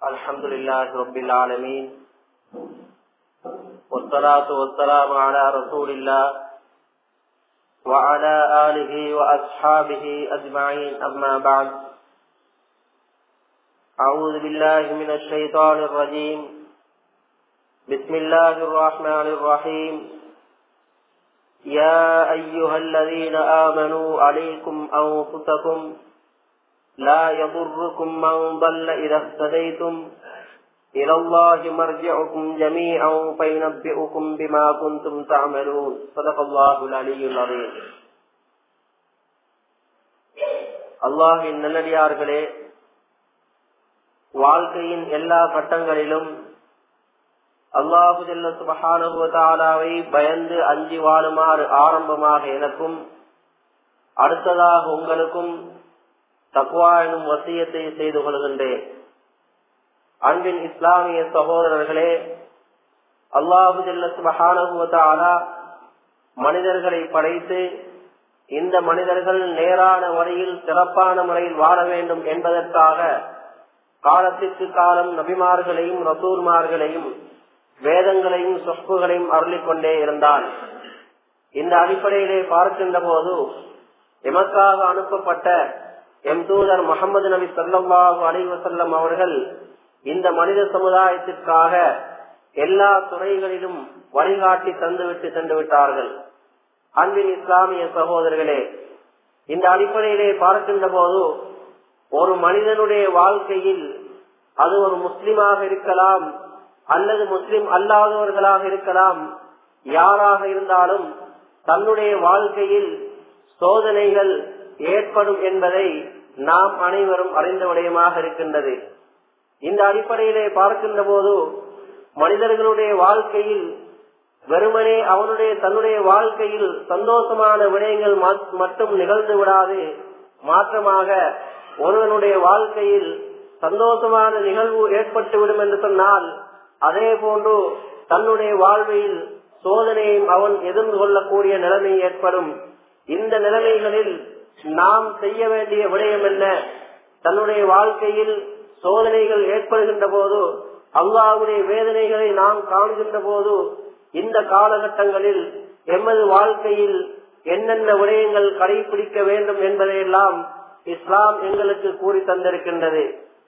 الحمد لله رب العالمين والصلاة والسلام على رسول الله وعلى آله وأصحابه أجمعين أما بعد أعوذ بالله من الشيطان الرجيم بسم الله الرحمن الرحيم يا أيها الذين آمنوا عليكم أنفسكم لا يضركم من ضل إذا اهتديتم إلى الله مرجعكم جميعا فينبئكم بما كنتم تعملون صدق الله العلي العظيم அல்லாஹின் நல்லடியார்களே வாழ்க்கையின் எல்லா கட்டங்களிலும் அல்லாஹு ஜல்ல சுபஹானுவதாலாவை பயந்து அஞ்சி வாழுமாறு ஆரம்பமாக எனக்கும் அடுத்ததாக உங்களுக்கும் தக்குவா எனும் வசியத்தை செய்து கொள்கின்றேன் அன்பின் இஸ்லாமிய சகோதரர்களே அல்லாஹு ஜல்ல சுபஹானுவதாலா மனிதர்களை படைத்து இந்த மனிதர்கள் நேரான முறையில் சிறப்பான முறையில் வாழ வேண்டும் என்பதற்காக காலத்திற்கு காலம் நபிமார்களையும் ரசூர்மார்களையும் வேதங்களையும் சொப்புகளையும் அருளிக் கொண்டே இருந்தான் இந்த அடிப்படையிலே பார்க்கின்ற போது எமக்காக அனுப்பப்பட்ட எம் தூதர் முகமது நபி சொல்லாஹு அலைவசல்லம் அவர்கள் இந்த மனித சமுதாயத்திற்காக எல்லா துறைகளிலும் வழிகாட்டி தந்துவிட்டு சென்று விட்டார்கள் அன்பின் இஸ்லாமிய சகோதரர்களே இந்த அடிப்படையிலே பார்க்கின்ற போது ஒரு மனிதனுடைய வாழ்க்கையில் அது ஒரு முஸ்லிமாக இருக்கலாம் அல்லது முஸ்லிம் அல்லாதவர்களாக இருக்கலாம் யாராக இருந்தாலும் தன்னுடைய வாழ்க்கையில் சோதனைகள் ஏற்படும் என்பதை நாம் அனைவரும் அறிந்த விடயமாக இருக்கின்றது இந்த அடிப்படையிலே பார்க்கின்ற போது மனிதர்களுடைய வாழ்க்கையில் வெறுமனே அவனுடைய தன்னுடைய வாழ்க்கையில் சந்தோஷமான விடயங்கள் மட்டும் நிகழ்ந்து விடாது மாற்றமாக ஒருவனுடைய வாழ்க்கையில் சந்தோஷமான நிகழ்வு ஏற்பட்டுவிடும் என்று சொன்னால் அதே போன்று தன்னுடைய வாழ்வில் சோதனையும் அவன் எதிர்கொள்ளக்கூடிய நிலைமை ஏற்படும் இந்த நிலைமைகளில் நாம் செய்ய வேண்டிய விடயம் என்ன தன்னுடைய வாழ்க்கையில் சோதனைகள் ஏற்படுகின்ற போது அல்லாவுடைய வேதனைகளை நாம் காண்கின்ற போது இந்த காலகட்டங்களில் எமது வாழ்க்கையில் என்னென்ன விடயங்கள் கடைபிடிக்க வேண்டும் என்பதையெல்லாம் இஸ்லாம் எங்களுக்கு கூறி தந்திருக்கின்றது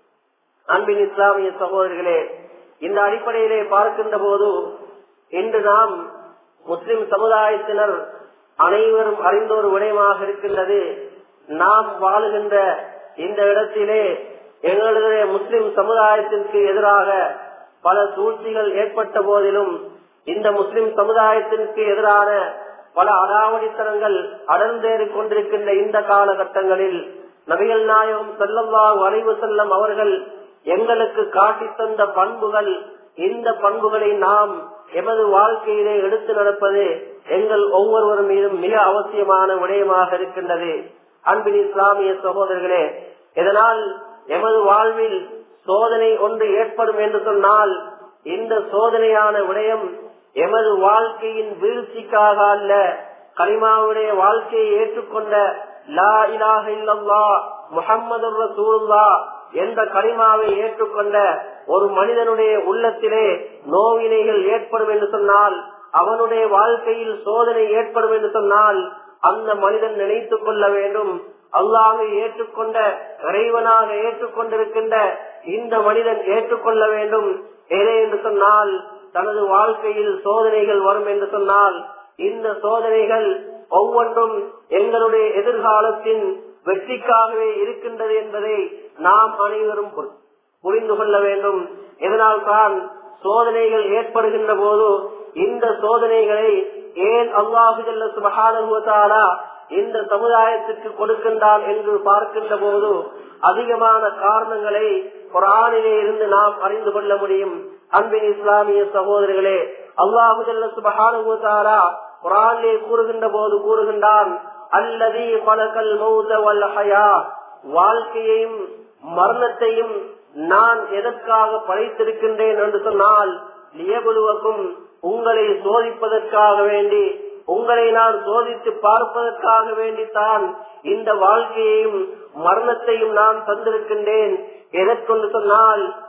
அன்பின் இஸ்லாமிய சகோதரர்களே இந்த அடிப்படையிலே பார்க்கின்ற போது இன்று நாம் முஸ்லிம் சமுதாயத்தினர் அனைவரும் அறிந்த ஒரு விடயமாக இருக்கின்றது நாம் வாழுகின்ற இந்த இடத்திலே எங்களுடைய முஸ்லிம் சமுதாயத்திற்கு எதிராக பல சூழ்ச்சிகள் ஏற்பட்ட போதிலும் இந்த முஸ்லிம் சமுதாயத்திற்கு எதிரான பல அடாவடித்தனங்கள் அடர்ந்தேறிக் கொண்டிருக்கின்ற இந்த காலகட்டங்களில் நபிகள் நாயகம் செல்லவா வளைவு செல்லம் அவர்கள் எங்களுக்கு காட்டி தந்த பண்புகள் இந்த பண்புகளை நாம் எமது வாழ்க்கையிலே எடுத்து நடப்பது எங்கள் ஒவ்வொருவர் மீதும் மிக அவசியமான விடயமாக இருக்கின்றது அன்பின் இஸ்லாமிய சகோதரர்களே இதனால் எமது வாழ்வில் சோதனை ஒன்று ஏற்படும் என்று சொன்னால் இந்த சோதனையான விடயம் எமது வாழ்க்கையின் வீழ்ச்சிக்காக அல்ல கரிமாவுடைய வாழ்க்கையை ஏற்றுக்கொண்ட லா இலாக இல்லல்லா முகம்மது ரசூல்லா என்ற கரிமாவை ஏற்றுக்கொண்ட ஒரு மனிதனுடைய உள்ளத்திலே நோவினைகள் ஏற்படும் என்று சொன்னால் அவனுடைய வாழ்க்கையில் சோதனை ஏற்படும் என்று சொன்னால் அந்த மனிதன் நினைத்துக் கொள்ள வேண்டும் அல்லாவை ஏற்றுக்கொண்ட இறைவனாக ஏற்றுக்கொண்டிருக்கின்ற இந்த மனிதன் ஏற்றுக்கொள்ள வேண்டும் எதை என்று சொன்னால் தனது வாழ்க்கையில் சோதனைகள் வரும் என்று சொன்னால் இந்த சோதனைகள் ஒவ்வொன்றும் எங்களுடைய எதிர்காலத்தின் வெற்றிக்காகவே இருக்கின்றது என்பதை நாம் அனைவரும் புரிந்து கொள்ள வேண்டும் இதனால் தான் சோதனைகள் ஏற்படுகின்ற போது இந்த சோதனைகளை ஏன் அல்லாஹுஜல்ல சுபகானுவத்தாலா இந்த சமுதாயத்திற்கு கொடுக்கின்றான் என்று பார்க்கின்ற போது அதிகமான காரணங்களை குரானிலே இருந்து நாம் அறிந்து கொள்ள முடியும் அன்பின் இஸ்லாமிய சகோதரர்களே அல்லாஹுஜல்ல சுபகானுவத்தாலா குரானிலே கூறுகின்ற போது கூறுகின்றான் அல்லதி பலகல் மௌத வல்லஹயா வாழ்க்கையையும் மரணத்தையும் நான் எதற்காக படைத்திருக்கின்றேன் என்று சொன்னால் லியபுலுவக்கும் உங்களை சோதிப்பதற்காக வேண்டி உங்களை நான் சோதித்து பார்ப்பதற்காக வேண்டித்தான் இந்த வாழ்க்கையையும் மரணத்தையும் நான் தந்திருக்கின்றேன் எதற்கொண்டு சொன்னால்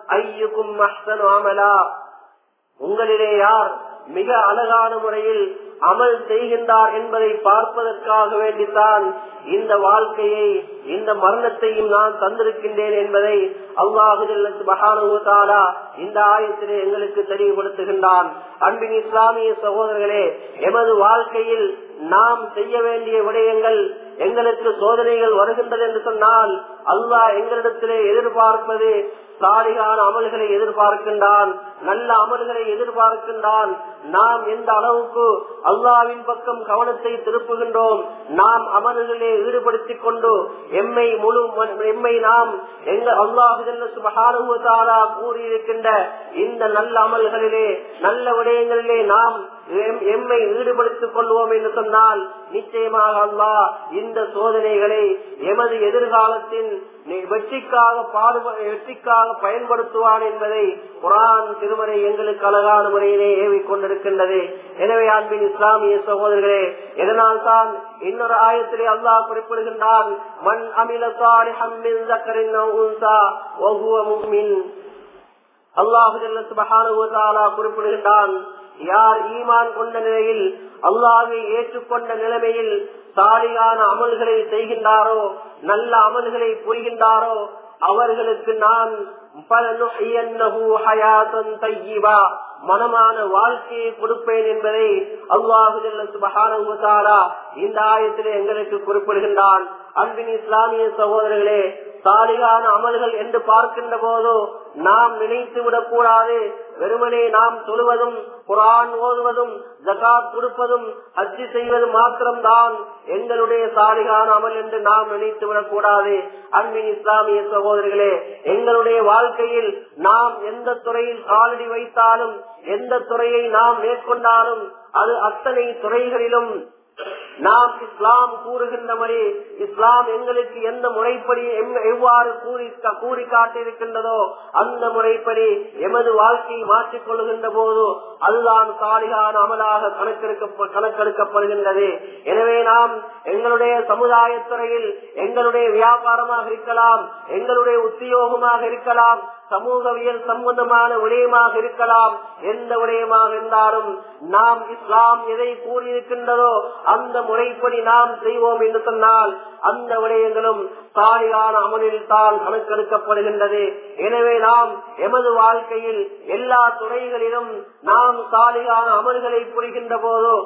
ஐயுக்கும் அஹ்சனு அமலா உங்களிலே யார் மிக அழகான முறையில் அமல் செய்கின்றார் என்பதை பார்ப்பதற்காக வேண்டித்தான் இந்த வாழ்க்கையை இந்த மரணத்தையும் நான் தந்திருக்கின்றேன் என்பதை அல்லாஹுதாலா இந்த ஆயத்திலே எங்களுக்கு தெளிவுபடுத்துகின்றான் அன்பின் இஸ்லாமிய சகோதரர்களே எமது வாழ்க்கையில் நாம் செய்ய வேண்டிய விடயங்கள் எங்களுக்கு சோதனைகள் வருகின்றது என்று சொன்னால் அல்லாஹ் எங்களிடத்திலே எதிர்பார்ப்பது சாலிகான அமல்களை எதிர்பார்க்கின்றான் நல்ல அமல்களை எதிர்பார்க்கின்றான் நாம் எந்த அளவுக்கு அல்லாவின் பக்கம் கவனத்தை திருப்புகின்றோம் நாம் அமல்களிலே ஈடுபடுத்திக் கொண்டு எம்மை முழு எம்மை நாம் எங்க அல்லாஹுதாலா கூறியிருக்கின்ற இந்த நல்ல அமல்களிலே நல்ல விடயங்களிலே நாம் எம்மை ஈடுபடுத்திக் கொள்வோம் என்று சொன்னால் நிச்சயமாக அல்லாஹ் இந்த சோதனைகளை எமது எதிர்காலத்தின் வெற்றிக்காக பாடுப வெற்றிக்காக பயன்படுத்துவான் என்பதை குரான் திருமறை எங்களுக்கு அழகான முறையிலே ஏவிக் கொண்டிருக்கின்றது எனவே அன்பின் இஸ்லாமிய சகோதரர்களே இதனால் தான் இன்னொரு ஆயத்திலே அல்லாஹ் குறிப்பிடுகின்றான் மண் அமில அல்லாஹு குறிப்பிடுகின்றான் யார் ஈமான் கொண்ட நிலையில் அல்லாவை ஏற்றுக்கொண்ட நிலைமையில் சாலியான அமல்களை செய்கின்றாரோ நல்ல அமல்களை புரிகின்றாரோ அவர்களுக்கு நான் மனமான வாழ்க்கையை கொடுப்பேன் என்பதை அல்லாஹு இந்த ஆயத்திலே எங்களுக்கு குறிப்பிடுகின்றான் அன்பின் இஸ்லாமிய சகோதரர்களே சாலிகான அமல்கள் என்று பார்க்கின்ற போதோ நாம் நினைத்து விடக்கூடாது வெறுமனே நாம் சொல்வதும் குரான் ஓதுவதும் ஜகாத் கொடுப்பதும் அச்சு செய்வதும் மாத்திரம்தான் எங்களுடைய சாலிகான அமல் என்று நாம் நினைத்து விடக்கூடாது அன்பின் இஸ்லாமிய சகோதரிகளே எங்களுடைய வாழ்க்கையில் நாம் எந்த துறையில் காலடி வைத்தாலும் எந்த துறையை நாம் மேற்கொண்டாலும் அது அத்தனை துறைகளிலும் நாம் இஸ்லாம் கூறுகின்றபடி இஸ்லாம் எங்களுக்கு எந்த முறைப்படி எவ்வாறு கூறி கூறி காட்டியிருக்கின்றதோ அந்த முறைப்படி எமது வாழ்க்கையை மாற்றிக் கொள்கின்ற போது அதுதான் சாலிகான அமலாக கணக்கெடுக்க கணக்கெடுக்கப்படுகின்றது எனவே நாம் எங்களுடைய சமுதாயத்துறையில் எங்களுடைய வியாபாரமாக இருக்கலாம் எங்களுடைய உத்தியோகமாக இருக்கலாம் சமூகவியல் சம்பந்தமான விடயமாக இருக்கலாம் எந்த விடயமாக இருந்தாலும் நாம் இஸ்லாம் எதை கூறியிருக்கின்றதோ அந்த முறைப்படி நாம் செய்வோம் என்று சொன்னால் அந்த விடயங்களும் சாலிகான அமலில் தான் கணக்கெடுக்கப்படுகின்றது எனவே நாம் எமது வாழ்க்கையில் எல்லா துறைகளிலும் நாம் சாலிகான அமல்களை புரிகின்ற போதோ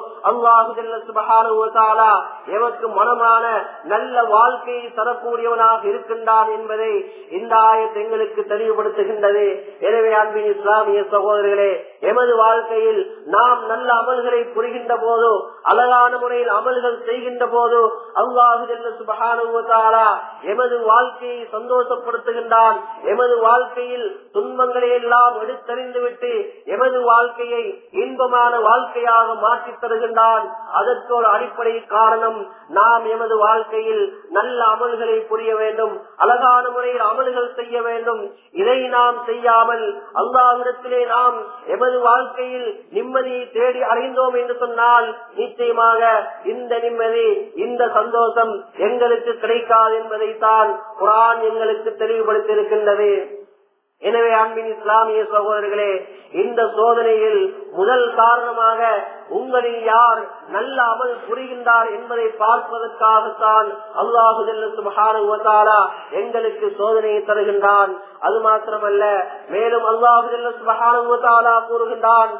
அல்லாஹு எமக்கு மனமான நல்ல வாழ்க்கையை தரக்கூடியவனாக இருக்கின்றான் என்பதை இந்த ஆயத்து எங்களுக்கு தெளிவுபடுத்துகின்றது எனவே அன்பின் இஸ்லாமிய சகோதரர்களே எமது வாழ்க்கையில் நாம் நல்ல அமல்களை புரிகின்ற போதோ அழகான முறையில் அமல்கள் செய்கின்ற போதோ அல்லாஹு சுபகானுவத்தாலா எமது வாழ்க்கையை சந்தோஷப்படுத்துகின்றான் எமது வாழ்க்கையில் துன்பங்களை எல்லாம் எடுத்தறிந்து விட்டு எமது வாழ்க்கையை இன்பமான வாழ்க்கையாக மாற்றித் தருகின்றான் அதற்கு ஒரு அடிப்படை காரணம் நாம் எமது வாழ்க்கையில் நல்ல அமல்களை புரிய வேண்டும் அழகான முறையில் அமல்கள் செய்ய வேண்டும் இதை நாம் செய்யாமல் அல்லாவிடத்திலே நாம் எமது வாழ்க்கையில் நிம்மதியை தேடி அறிந்தோம் என்று சொன்னால் நிச்சயமாக இந்த நிம்மதி இந்த சந்தோஷம் எங்களுக்கு கிடைக்காது என்பதைத்தான் குரான் எங்களுக்கு தெளிவுபடுத்தியிருக்கின்றது எனவே அன்பின் இஸ்லாமிய சகோதரர்களே இந்த சோதனையில் முதல் காரணமாக உங்களில் யார் நல்ல அமல் புரிகின்றார் என்பதை பார்ப்பதற்காகத்தான் அல்லாஹு சுபஹானுவத்தாலா எங்களுக்கு சோதனையை தருகின்றான் அது மாத்திரமல்ல மேலும் அல்லாஹு சுபஹானுவத்தாலா கூறுகின்றான்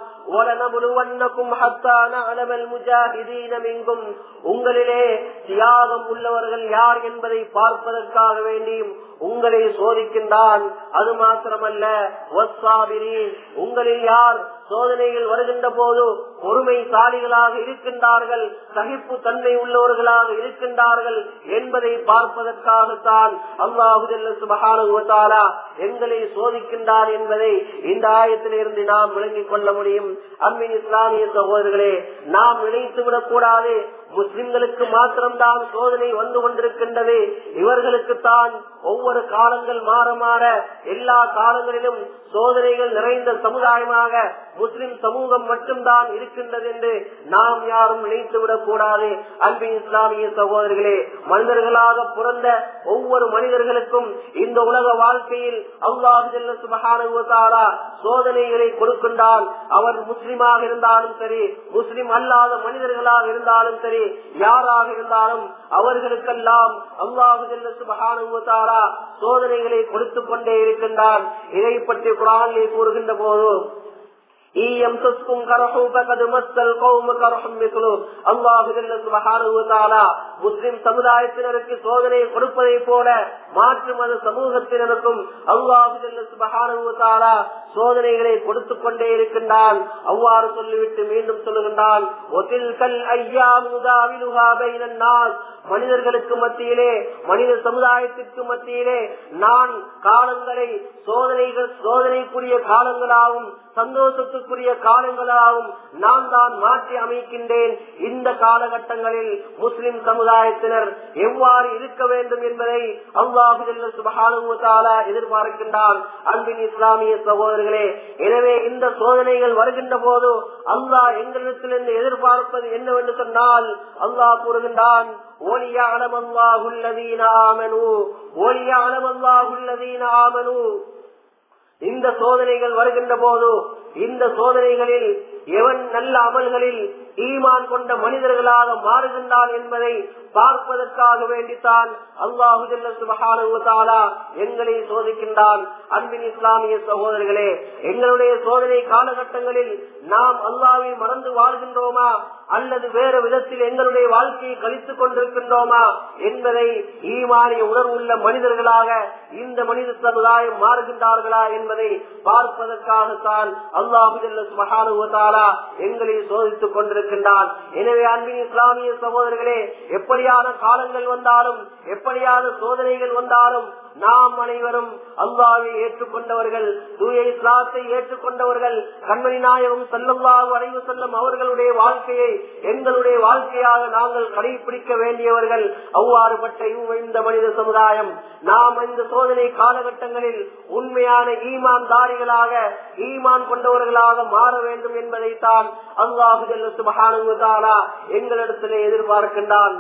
உங்களிலே தியாகம் உள்ளவர்கள் யார் என்பதை பார்ப்பதற்காக வேண்டியும் உங்களை சோதிக்கின்றான் அது மாத்திரமல்ல உங்களில் யார் சோதனைகள் வருகின்ற போது பொறுமைசாலிகளாக இருக்கின்றார்கள் சகிப்பு தன்மை உள்ளவர்களாக இருக்கின்றார்கள் என்பதை பார்ப்பதற்காகத்தான் அல்லாஹுதல்ல சுபகானுவத்தாலா எங்களை சோதிக்கின்றார் என்பதை இந்த ஆயத்திலிருந்து நாம் விளங்கிக் கொள்ள முடியும் அன்பின் இஸ்லாமிய சகோதரர்களே நாம் நினைத்து விடக் கூடாது முஸ்லிம்களுக்கு மாத்திரம்தான் சோதனை வந்து கொண்டிருக்கின்றது இவர்களுக்கு தான் ஒவ்வொரு காலங்கள் மாற மாற எல்லா காலங்களிலும் சோதனைகள் நிறைந்த சமுதாயமாக முஸ்லிம் சமூகம் மட்டும்தான் இருக்கின்றது என்று நாம் யாரும் நினைத்து விடக் கூடாது அன்பின் இஸ்லாமிய சகோதரர்களே மனிதர்களாக பிறந்த ஒவ்வொரு மனிதர்களுக்கும் இந்த உலக வாழ்க்கையில் அல்லாஹு சுபகானுவத்தாரா சோதனைகளை கொடுக்கின்றான் அவர் முஸ்லிமாக இருந்தாலும் சரி முஸ்லிம் அல்லாத மனிதர்களாக இருந்தாலும் சரி யாராக இருந்தாலும் அவர்களுக்கெல்லாம் அல்லாஹு சுபகானுவத்தாரா சோதனைகளை கொடுத்து கொண்டே இருக்கின்றான் இதை பற்றி குரானிலே கூறுகின்ற போது முஸ்லிம் சமுதாயத்தினருக்கு சோதனை கொடுப்பதை போல மாற்று மத சமூகத்தினருக்கும் அல்லாஹுதாலா சோதனைகளை கொடுத்து கொண்டே இருக்கின்றான் அவ்வாறு சொல்லிவிட்டு மீண்டும் சொல்லுகின்றான் மனிதர்களுக்கு மத்தியிலே மனித சமுதாயத்திற்கு மத்தியிலே நான் காலங்களை சோதனைகள் சோதனைக்குரிய காலங்களாகவும் சந்தோஷத்துக்குரிய காலங்களாகவும் நான் தான் மாற்றி அமைக்கின்றேன் இந்த காலகட்டங்களில் முஸ்லிம் சமுதாயத்தினர் எவ்வாறு இருக்க வேண்டும் என்பதை அல்லாஹு சுபகானுவத்தாலா எதிர்பார்க்கின்றான் அன்பின் இஸ்லாமிய சகோதரர்களே எனவே இந்த சோதனைகள் வருகின்ற போது அல்லாஹ் எங்களிடத்திலிருந்து எதிர்பார்ப்பது என்னவென்று சொன்னால் அல்லாஹ் கூறுகின்றான் ஒளியாளம் அல்லாஹுல்லதீன ஆமனு ஒளியாளம் அல்லாஹுல்லதீன ஆமனு இந்த சோதனைகள் வருகின்ற போது இந்த சோதனைகளில் எவன் நல்ல அமல்களில் ஈமான் கொண்ட மனிதர்களாக மாறுகின்றான் என்பதை பார்ப்பதற்காக வேண்டித்தான் அல்லாஹு சுபகானுவத்தாலா எங்களை சோதிக்கின்றான் அன்பின் இஸ்லாமிய சகோதரர்களே எங்களுடைய சோதனை காலகட்டங்களில் நாம் அல்லாவை மறந்து வாழ்கின்றோமா அல்லது வேறு விதத்தில் எங்களுடைய வாழ்க்கையை கழித்துக் கொண்டிருக்கின்றோமா என்பதை ஈமானிய உணர்வுள்ள மனிதர்களாக இந்த மனித சமுதாயம் மாறுகின்றார்களா என்பதை பார்ப்பதற்காகத்தான் அல்லாஹு மகானுவத்தாலா எங்களை சோதித்துக் கொண்டிருக்கின்றான் எனவே அன்பின் இஸ்லாமிய சகோதரர்களே எப்படியான காலங்கள் வந்தாலும் எப்படியான சோதனைகள் வந்தாலும் நாம் அனைவரும் அல்லாவை ஏற்றுக்கொண்டவர்கள் தூய இஸ்லாத்தை ஏற்றுக்கொண்டவர்கள் கண்மணி நாயகம் செல்லல்லாக அடைவு செல்லும் அவர்களுடைய வாழ்க்கையை எங்களுடைய வாழ்க்கையாக நாங்கள் கடைபிடிக்க வேண்டியவர்கள் அவ்வாறுபட்ட இந்த மனித சமுதாயம் நாம் இந்த சோதனை காலகட்டங்களில் உண்மையான ஈமான் தாரிகளாக ஈமான் கொண்டவர்களாக மாற வேண்டும் என்பதைத்தான் அல்லாஹு சுபகானுதாலா எங்களிடத்திலே எதிர்பார்க்கின்றான்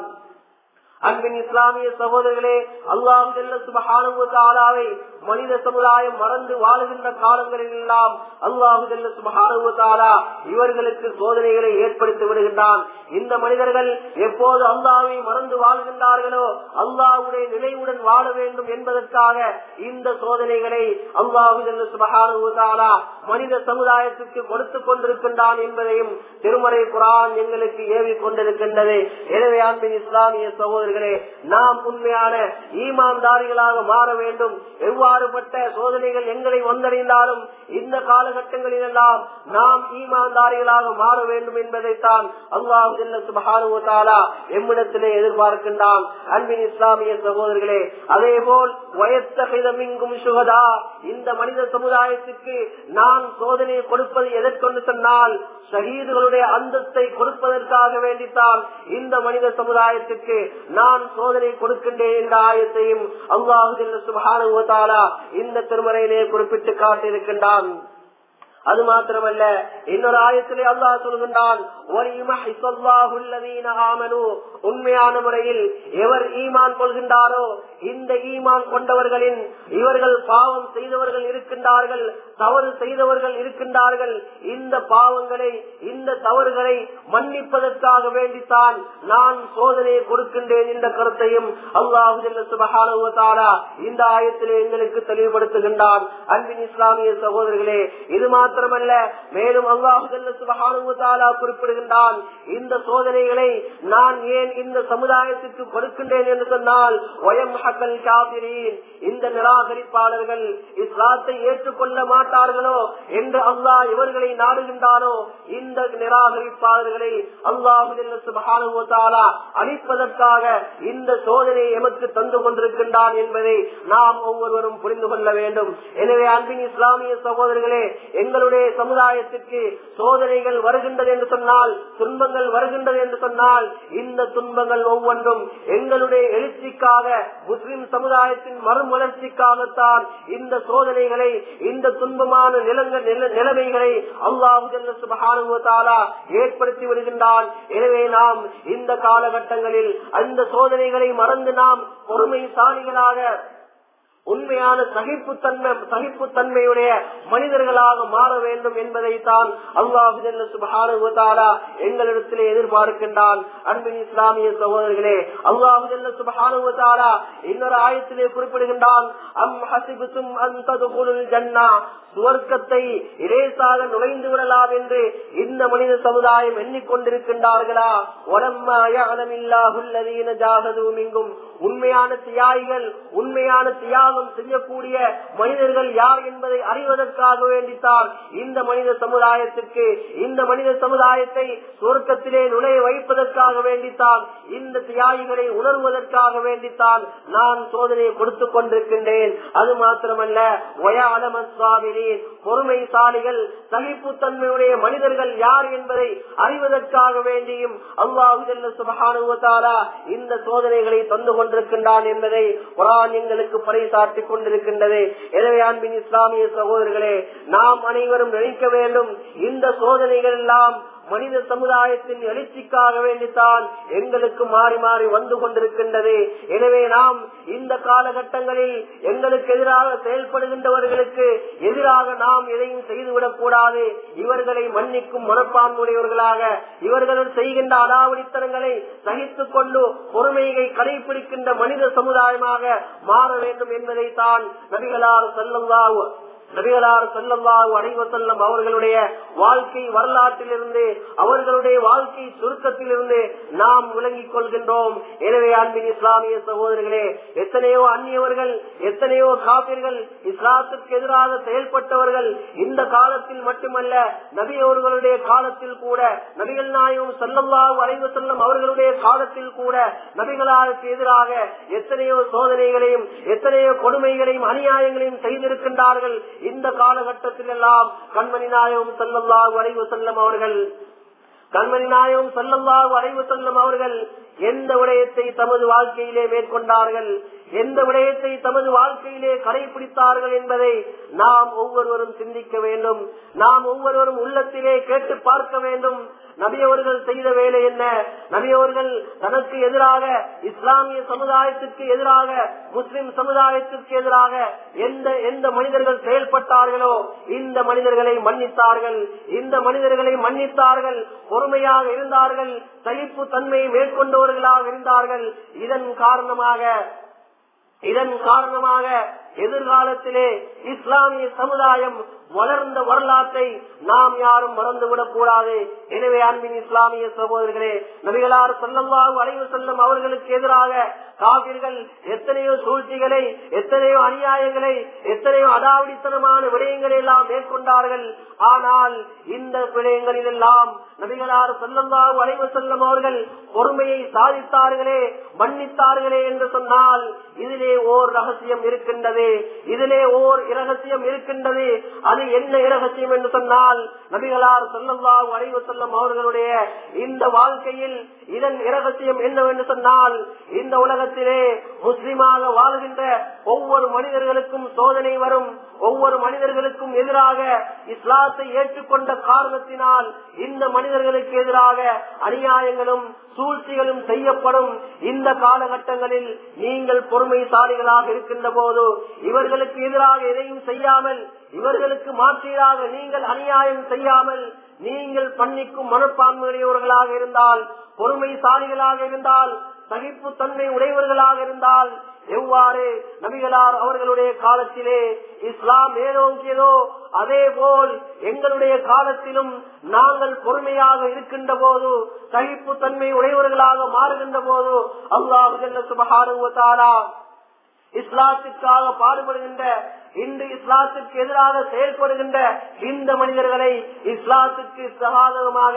அன்பின் இஸ்லாமிய சகோதரர்களே அல்லாஹு சுபகானுவத்தாலாவை மனித சமுதாயம் மறந்து வாழுகின்ற காலங்களில் எல்லாம் அல்லாஹு சுபகானுவத்தாலா இவர்களுக்கு சோதனைகளை ஏற்படுத்தி விடுகின்றான் இந்த மனிதர்கள் எப்போது அல்லாவை மறந்து வாழ்கின்றார்களோ அல்லாவுடைய நினைவுடன் வாழ வேண்டும் என்பதற்காக இந்த சோதனைகளை அல்லாஹு சுபகானுவத்தாலா மனித சமுதாயத்துக்கு கொடுத்துக் கொண்டிருக்கின்றான் என்பதையும் திருமறை குரான் எங்களுக்கு ஏவி கொண்டிருக்கின்றது எனவே அன்பின் இஸ்லாமிய சகோதரர்களே நாம் உண்மையான ஈமான்தாரிகளாக மாற வேண்டும் எவ்வாறுபட்ட சோதனைகள் எங்களை வந்தடைந்தாலும் இந்த காலகட்டங்களில் எல்லாம் நாம் ஈமான்தாரிகளாக மாற வேண்டும் என்பதைத்தான் அல்லாஹ் சுபகானுவத்தாலா எம்மிடத்திலே எதிர்பார்க்கின்றான் அன்பின் இஸ்லாமிய சகோதரர்களே அதே போல் வயத்தகிதமிங்கும் சுகதா இந்த மனித சமுதாயத்துக்கு நான் சோதனையை கொடுப்பது எதற்கொண்டு சொன்னால் ஷஹீதுகளுடைய அந்தத்தை கொடுப்பதற்காக வேண்டித்தான் இந்த மனித சமுதாயத்துக்கு நான் சோதனை கொடுக்கின்றேன் என்ற ஆயத்தையும் அல்லாஹு சுபகானுவத்தாலா இந்த திருமறையிலே குறிப்பிட்டு காட்டியிருக்கின்றான் அது மாத்திரமல்ல இன்னொரு ஆயத்திலே அல்லாஹ் சொல்கின்றான் உண்மையான முறையில் எவர் ஈமான் கொள்கின்றாரோ இந்த ஈமான் கொண்டவர்களின் இவர்கள் பாவம் செய்தவர்கள் இருக்கின்றார்கள் தவறு செய்தவர்கள் இருக்கின்றார்கள் இந்த பாவங்களை இந்த தவறுகளை மன்னிப்பதற்காக வேண்டித்தான் நான் சோதனையை கொடுக்கின்றேன் என்ற கருத்தையும் அல்லாஹு சுபகானுவத்தாரா இந்த ஆயத்திலே எங்களுக்கு தெளிவுபடுத்துகின்றான் அன்பின் இஸ்லாமிய சகோதரர்களே இது மாத்திரமல்ல மேலும் அல்லாஹு சுபகானுவத்தாலா குறிப்பிடுகின்றான் இந்த சோதனைகளை நான் ஏன் இந்த சமுதாயத்துக்கு கொடுக்கின்றேன் என்று சொன்னால் ஒயம் ஹக்கல் காபிரீன் இந்த நிராகரிப்பாளர்கள் இஸ்லாத்தை ஏற்றுக்கொள்ள மாட்டார்களோ என்று அல்லாஹ் இவர்களை நாடுகின்றானோ இந்த நிராகரிப்பாளர்களை அல்லாஹு சுபகானுவத்தாலா அழிப்பதற்காக இந்த சோதனை எமக்கு தந்து கொண்டிருக்கின்றான் என்பதை நாம் ஒவ்வொருவரும் புரிந்து கொள்ள வேண்டும் எனவே அன்பின் இஸ்லாமிய சகோதரர்களே எங்களுடைய சமுதாயத்திற்கு சோதனைகள் வருகின்றது என்று சொன்னால் துன்பங்கள் வருகின்றது என்று சொன்னால் இந்த துன்பங்கள் ஒவ்வொன்றும் எங்களுடைய எழுச்சிக்காக முஸ்லிம் சமுதாயத்தின் மறுமலர்ச்சிக்காகத்தான் இந்த சோதனைகளை நிலைமைகளை இந்த துன்பமான நிலங்கள் நில- நிலைமைகளை அல்லாஹு சுபகானுவத்தாலா ஏற்படுத்தி விடுகின்றான் எனவே நாம் இந்த காலகட்டங்களில் அந்த சோதனைகளை மறந்து நாம் பொறுமைசாலிகளாக உண்மையான சகிப்புத்தன்மை சகிப்புத்தன்மையுடைய மனிதர்களாக மாற வேண்டும் என்பதை தான் அல்லாஹு சுபஹானுவத்தாலா எங்களிடத்திலே எதிர்பார்க்கின்றான் அன்பின் இஸ்லாமிய சகோதரர்களே அல்லாஹு சுபஹானுவத்தாலா இன்னொரு ஆயத்திலே குறிப்பிடுகின்றான் அம் ஹசிபுத்தும் அந்த ஜன்னா சுவர்க்கத்தை இலேசாக நுழைந்து விடலாம் என்று இந்த மனித சமுதாயம் எண்ணிக்கொண்டிருக்கின்றார்களா ஒலம்மில்லாஹுல்லதீன ஜாகதூமிங்கும் உண்மையான தியாகிகள் உண்மையான தியாகம் செய்யக்கூடிய மனிதர்கள் யார் என்பதை அறிவதற்காக வேண்டித்தான் இந்த மனித சமுதாயத்திற்கு இந்த மனித சமுதாயத்தை சுவர்க்கத்திலே நுழைய வைப்பதற்காக வேண்டித்தான் இந்த தியாகிகளை உணர்வதற்காக வேண்டித்தான் நான் சோதனையை கொடுத்துக் கொண்டிருக்கின்றேன் அது மாத்திரமல்ல வயாலமஸ்வாமினேன் பொறுமைசாலிகள் சகிப்புத்தன்மையுடைய மனிதர்கள் யார் என்பதை அறிவதற்காக வேண்டியும் அல்லாஹு சுபகானுவத்தாலா இந்த சோதனைகளை தந்து கொண்டிருக்கின்றான் என்பதை குரான் எங்களுக்கு பறைசாற்றிக் கொண்டிருக்கின்றது எனவே அன்பின் இஸ்லாமிய சகோதரர்களே நாம் அனைவரும் நினைக்க வேண்டும் இந்த சோதனைகள் எல்லாம் மனித சமுதாயத்தின் எழுச்சிக்காக வேண்டித்தான் எங்களுக்கு மாறி மாறி வந்து கொண்டிருக்கின்றது எனவே நாம் இந்த காலகட்டங்களில் எங்களுக்கு எதிராக செயல்படுகின்றவர்களுக்கு எதிராக நாம் எதையும் செய்துவிடக் கூடாது இவர்களை மன்னிக்கும் மனப்பான்மையுடையவர்களாக இவர்கள் செய்கின்ற அடாவடித்தனங்களை சகித்துக் கொண்டு பொறுமையை கடைபிடிக்கின்ற மனித சமுதாயமாக மாற வேண்டும் என்பதைத்தான் நபிகளார் செல்லவாவு நபிகளார் செல்லவாவு அடைவ செல்லம் அவர்களுடைய வாழ்க்கை வரலாற்றிலிருந்து அவர்களுடைய வாழ்க்கை சுருக்கத்திலிருந்து நாம் விளங்கிக் கொள்கின்றோம் எனவே அன்பின் இஸ்லாமிய சகோதரர்களே எத்தனையோ அந்நியவர்கள் எத்தனையோ காப்பீர்கள் இஸ்லாத்துக்கு எதிராக செயல்பட்டவர்கள் இந்த காலத்தில் மட்டுமல்ல நபி அவர்களுடைய காலத்தில் கூட நபிகள் நாயகம் செல்லவாவு அடைவு செல்லும் அவர்களுடைய காலத்தில் கூட நபிகளாருக்கு எதிராக எத்தனையோ சோதனைகளையும் எத்தனையோ கொடுமைகளையும் அநியாயங்களையும் செய்திருக்கின்றார்கள் இந்த காலகட்டத்தில் எல்லாம் கண்மணி நாயகம் செல்லல்லாஹு அலைவு செல்லம் அவர்கள் கண்மணி நாயகம் செல்லல்லாஹு அலைவு செல்லும் அவர்கள் எந்த விடயத்தை தமது வாழ்க்கையிலே மேற்கொண்டார்கள் எந்த விடயத்தை தமது வாழ்க்கையிலே கடைபிடித்தார்கள் என்பதை நாம் ஒவ்வொருவரும் சிந்திக்க வேண்டும் நாம் ஒவ்வொருவரும் உள்ளத்திலே கேட்டு பார்க்க வேண்டும் நபியவர்கள் செய்த வேலை என்ன நபியவர்கள் தனக்கு எதிராக இஸ்லாமிய சமுதாயத்திற்கு எதிராக முஸ்லிம் சமுதாயத்திற்கு எதிராக எந்த எந்த மனிதர்கள் செயல்பட்டார்களோ இந்த மனிதர்களை மன்னித்தார்கள் இந்த மனிதர்களை மன்னித்தார்கள் பொறுமையாக இருந்தார்கள் சகிப்பு தன்மையை மேற்கொண்டவர்களாக இருந்தார்கள் இதன் காரணமாக இதன் காரணமாக எதிர்காலத்திலே இஸ்லாமிய சமுதாயம் வளர்ந்த வரலாற்றை நாம் யாரும் மறந்துவிடக் கூடாது எனவே அன்பின் இஸ்லாமிய சகோதரர்களே நபிகளார் சொல்லல்லாஹு அலைவு செல்லும் அவர்களுக்கு எதிராக காவிர்கள் எத்தனையோ சூழ்ச்சிகளை எத்தனையோ அநியாயங்களை எத்தனையோ அடாவடித்தனமான விடயங்களை எல்லாம் மேற்கொண்டார்கள் ஆனால் இந்த விடயங்களில் எல்லாம் நபிகளார் சொல்லல்லாஹு அலைவு செல்லும் அவர்கள் பொறுமையை சாதித்தார்களே மன்னித்தார்களே என்று சொன்னால் இதிலே ஓர் ரகசியம் இருக்கின்றது இதிலே ஓர் இரகசியம் இருக்கின்றது அது என்ன இரகசியம் என்று சொன்னால் நபிகளார் சொல்லல்லாஹு அலைவு செல்லும் அவர்களுடைய இந்த வாழ்க்கையில் இதன் இரகசியம் என்னவென்று சொன்னால் இந்த உலகத்திலே முஸ்லிமாக வாழ்கின்ற ஒவ்வொரு மனிதர்களுக்கும் சோதனை வரும் ஒவ்வொரு மனிதர்களுக்கும் எதிராக இஸ்லாத்தை ஏற்றுக்கொண்ட காரணத்தினால் இந்த மனிதர்களுக்கு எதிராக அநியாயங்களும் சூழ்ச்சிகளும் செய்யப்படும் இந்த காலகட்டங்களில் நீங்கள் பொறுமைசாலிகளாக இருக்கின்ற போது இவர்களுக்கு எதிராக எதையும் செய்யாமல் இவர்களுக்கு மாற்றீராக நீங்கள் அநியாயம் செய்யாமல் நீங்கள் பண்ணிக்கும் மனப்பான்மையுடையவர்களாக இருந்தால் பொறுமைசாலிகளாக இருந்தால் சகிப்பு தன்மை உடையவர்களாக இருந்தால் எவ்வாறு நபிகளார் அவர்களுடைய காலத்திலே இஸ்லாம் மேலோங்கியதோ அதே போல் எங்களுடைய காலத்திலும் நாங்கள் பொறுமையாக இருக்கின்ற போது சகிப்பு தன்மை உடையவர்களாக மாறுகின்ற போது அல்லாஹு சுபகானுவத்தாரா இஸ்லாத்திற்காக பாடுபடுகின்ற இன்று இஸ்லாத்திற்கு எதிராக செயல்படுகின்ற இந்த மனிதர்களை இஸ்லாத்துக்கு சகாதகமாக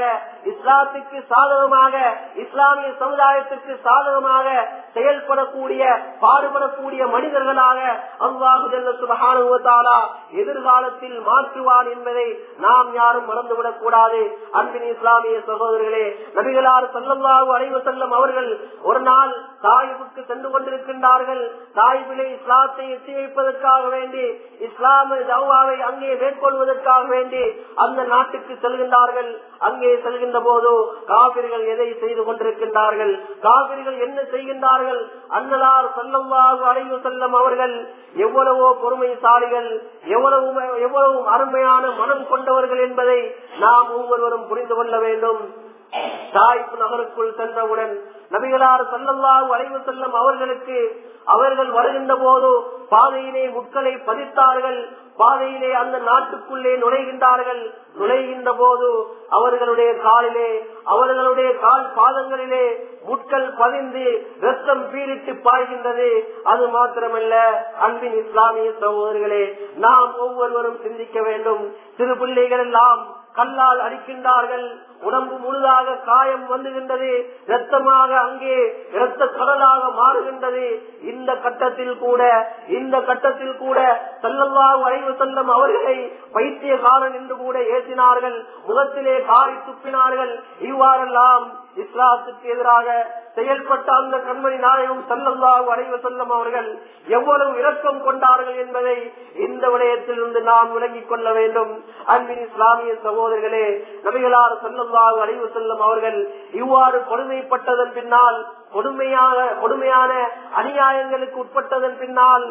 இஸ்லாத்துக்கு சாதகமாக இஸ்லாமிய சமுதாயத்திற்கு சாதகமாக செயல்படக்கூடிய பாடுபடக்கூடிய மனிதர்களாக அல்லாஹு சுபகானுவத்தாலா எதிர்காலத்தில் மாற்றுவான் என்பதை நாம் யாரும் மறந்துவிடக் கூடாது அன்பின் இஸ்லாமிய சகோதரர்களே நபிகளார் சல்லல்லாஹு அலைவு செல்லும் அவர்கள் ஒரு நாள் தாயிபுக்கு சென்று கொண்டிருக்கின்றார்கள் தாயிபிலே இஸ்லாத்தை எட்டி வைப்பதற்காக வேண்டி இஸ்லாம ஜவாவை அங்கே மேற்கொள்வதற்காக வேண்டி அந்த நாட்டுக்கு செல்கின்றார்கள் அங்கே செல்கின்ற போது காவிரிகள் எதை செய்து கொண்டிருக்கின்றார்கள் காவிரிகள் என்ன செய்கின்றார்கள் அன்னலார் செல்லவாக அலைவு செல்லும் அவர்கள் எவ்வளவோ பொறுமைசாலிகள் எவ்வளவு எவ்வளவு அருமையான மனம் கொண்டவர்கள் என்பதை நாம் ஒவ்வொருவரும் புரிந்து கொள்ள வேண்டும் தாய்ப்பு நகருக்குள் சென்றவுடன் நபிகளார் செல்லல்லாஹு அலைவு செல்லும் அவர்களுக்கு அவர்கள் வருகின்ற போது பாதையிலே முட்களை பதித்தார்கள் பாதையிலே அந்த நாட்டுக்குள்ளே நுழைகின்றார்கள் நுழைகின்ற போது அவர்களுடைய காலிலே அவர்களுடைய கால் பாதங்களிலே முட்கள் பதிந்து ரத்தம் பீரிட்டு பாய்கின்றது அது மாத்திரமல்ல அன்பின் இஸ்லாமிய சகோதரர்களே நாம் ஒவ்வொருவரும் சிந்திக்க வேண்டும் சிறு பிள்ளைகள் எல்லாம் கல்லால் அடிக்கின்றார்கள் உடம்பு முழுதாக காயம் வந்துகின்றது ரத்தமாக அங்கே இரத்த கடலாக மாறுகின்றது இந்த கட்டத்தில் கூட இந்த கட்டத்தில் கூட செல்லல்லாஹு அலைவு செல்லும் அவர்களை பைத்தியகாரன் என்று கூட ஏசினார்கள் முகத்திலே காரி துப்பினார்கள் இவ்வாறெல்லாம் இஸ்லாத்துக்கு எதிராக செயல்பட்ட அந்த கண்மணி நாயகம் செல்லல்லாஹு அலைவு செல்லும் அவர்கள் எவ்வளவு இரக்கம் கொண்டார்கள் என்பதை இந்த விடயத்திலிருந்து நாம் விளங்கிக் கொள்ள வேண்டும் அன்பின் இஸ்லாமிய சகோதரர்களே நபிகளார் செல்லல்லாஹு அலைவு செல்லும் அவர்கள் இவ்வாறு கொடுமைப்பட்டதன் பின்னால் கொடுமையான கொடுமையான அநியாயங்களுக்கு உட்பட்டதன் பின்னால்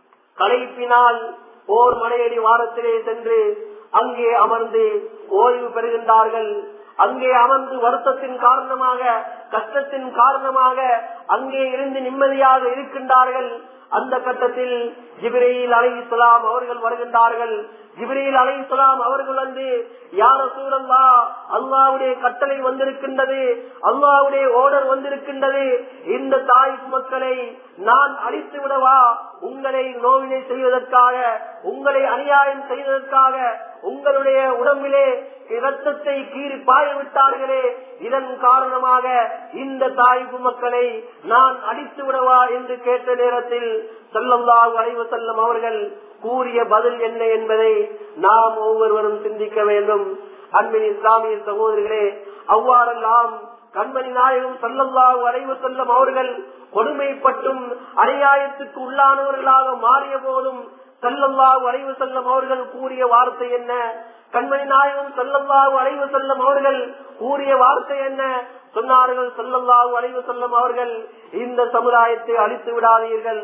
களைப்பினால் ஓர் மலையடி வாரத்திலே சென்று அங்கே அமர்ந்து ஓய்வு பெறுகின்றார்கள் அங்கே அமர்ந்து வருத்தத்தின் காரணமாக கஷ்டத்தின் காரணமாக அங்கே இருந்து நிம்மதியாக இருக்கின்றார்கள் அந்த கட்டத்தில் ஜிபிரையில் அலை இஸ்லாம் அவர்கள் வருகின்றார்கள் ஜிபிரையில் அலை இஸ்லாம் அவர்கள் வந்து யார சூழல்லா அல்லாவுடைய கட்டளை வந்திருக்கின்றது அல்லாவுடைய ஓர்டர் வந்திருக்கின்றது இந்த தாய் மக்களை நான் அழித்து விடவா உங்களை நோவினை செய்வதற்காக உங்களை அநியாயம் செய்வதற்காக உங்களுடைய உடம்பிலே இரத்தத்தை கீறி பாய விட்டார்களே இதன் காரணமாக இந்த தாய்ப்பு மக்களை நான் அடித்து விடவா என்று கேட்ட நேரத்தில் செல்லல்லாஹு அலைவு செல்லும் அவர்கள் கூறிய பதில் என்ன என்பதை நாம் ஒவ்வொருவரும் சிந்திக்க வேண்டும் அன்பின் இஸ்லாமிய சகோதரிகளே அவ்வாறெல்லாம் கண்மணி நாயகம் செல்லல்லாஹு அலைவு செல்லும் அவர்கள் கொடுமைப்பட்டும் அநியாயத்துக்கு உள்ளானவர்களாக மாறிய போதும் செல்லல்லாஹு அலைவு செல்லும் அவர்கள் கூறிய வார்த்தை என்ன கண்மணி நாயகம் செல்லல்லாஹு அலைவு செல்லும் அவர்கள் கூறிய வார்த்தை என்ன சொன்னார்கள் செல்லல்லாஹு அலைவு செல்லும் அவர்கள் இந்த சமுதாயத்தை அழித்து விடாதீர்கள்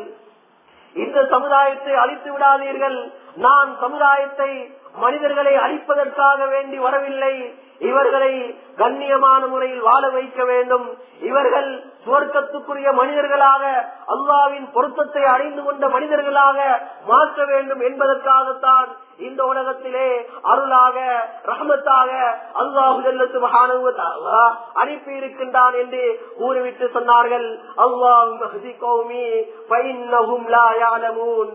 இந்த சமுதாயத்தை அழித்து விடாதீர்கள் நான் சமுதாயத்தை மனிதர்களை அழிப்பதற்காக வேண்டி வரவில்லை இவர்களை கண்ணியமான முறையில் வாழ வைக்க வேண்டும் இவர்கள் சுவர்க்கத்துக்குரிய மனிதர்களாக அல்லாவின் பொருத்தத்தை அடைந்து கொண்ட மனிதர்களாக மாற்ற வேண்டும் என்பதற்காகத்தான் இந்த உலகத்திலே அருளாக ரஹமத்தாக அல்லாஹு அனுப்பி இருக்கின்றான் என்று கூறிவிட்டு சொன்னார்கள் அல்லாஹும்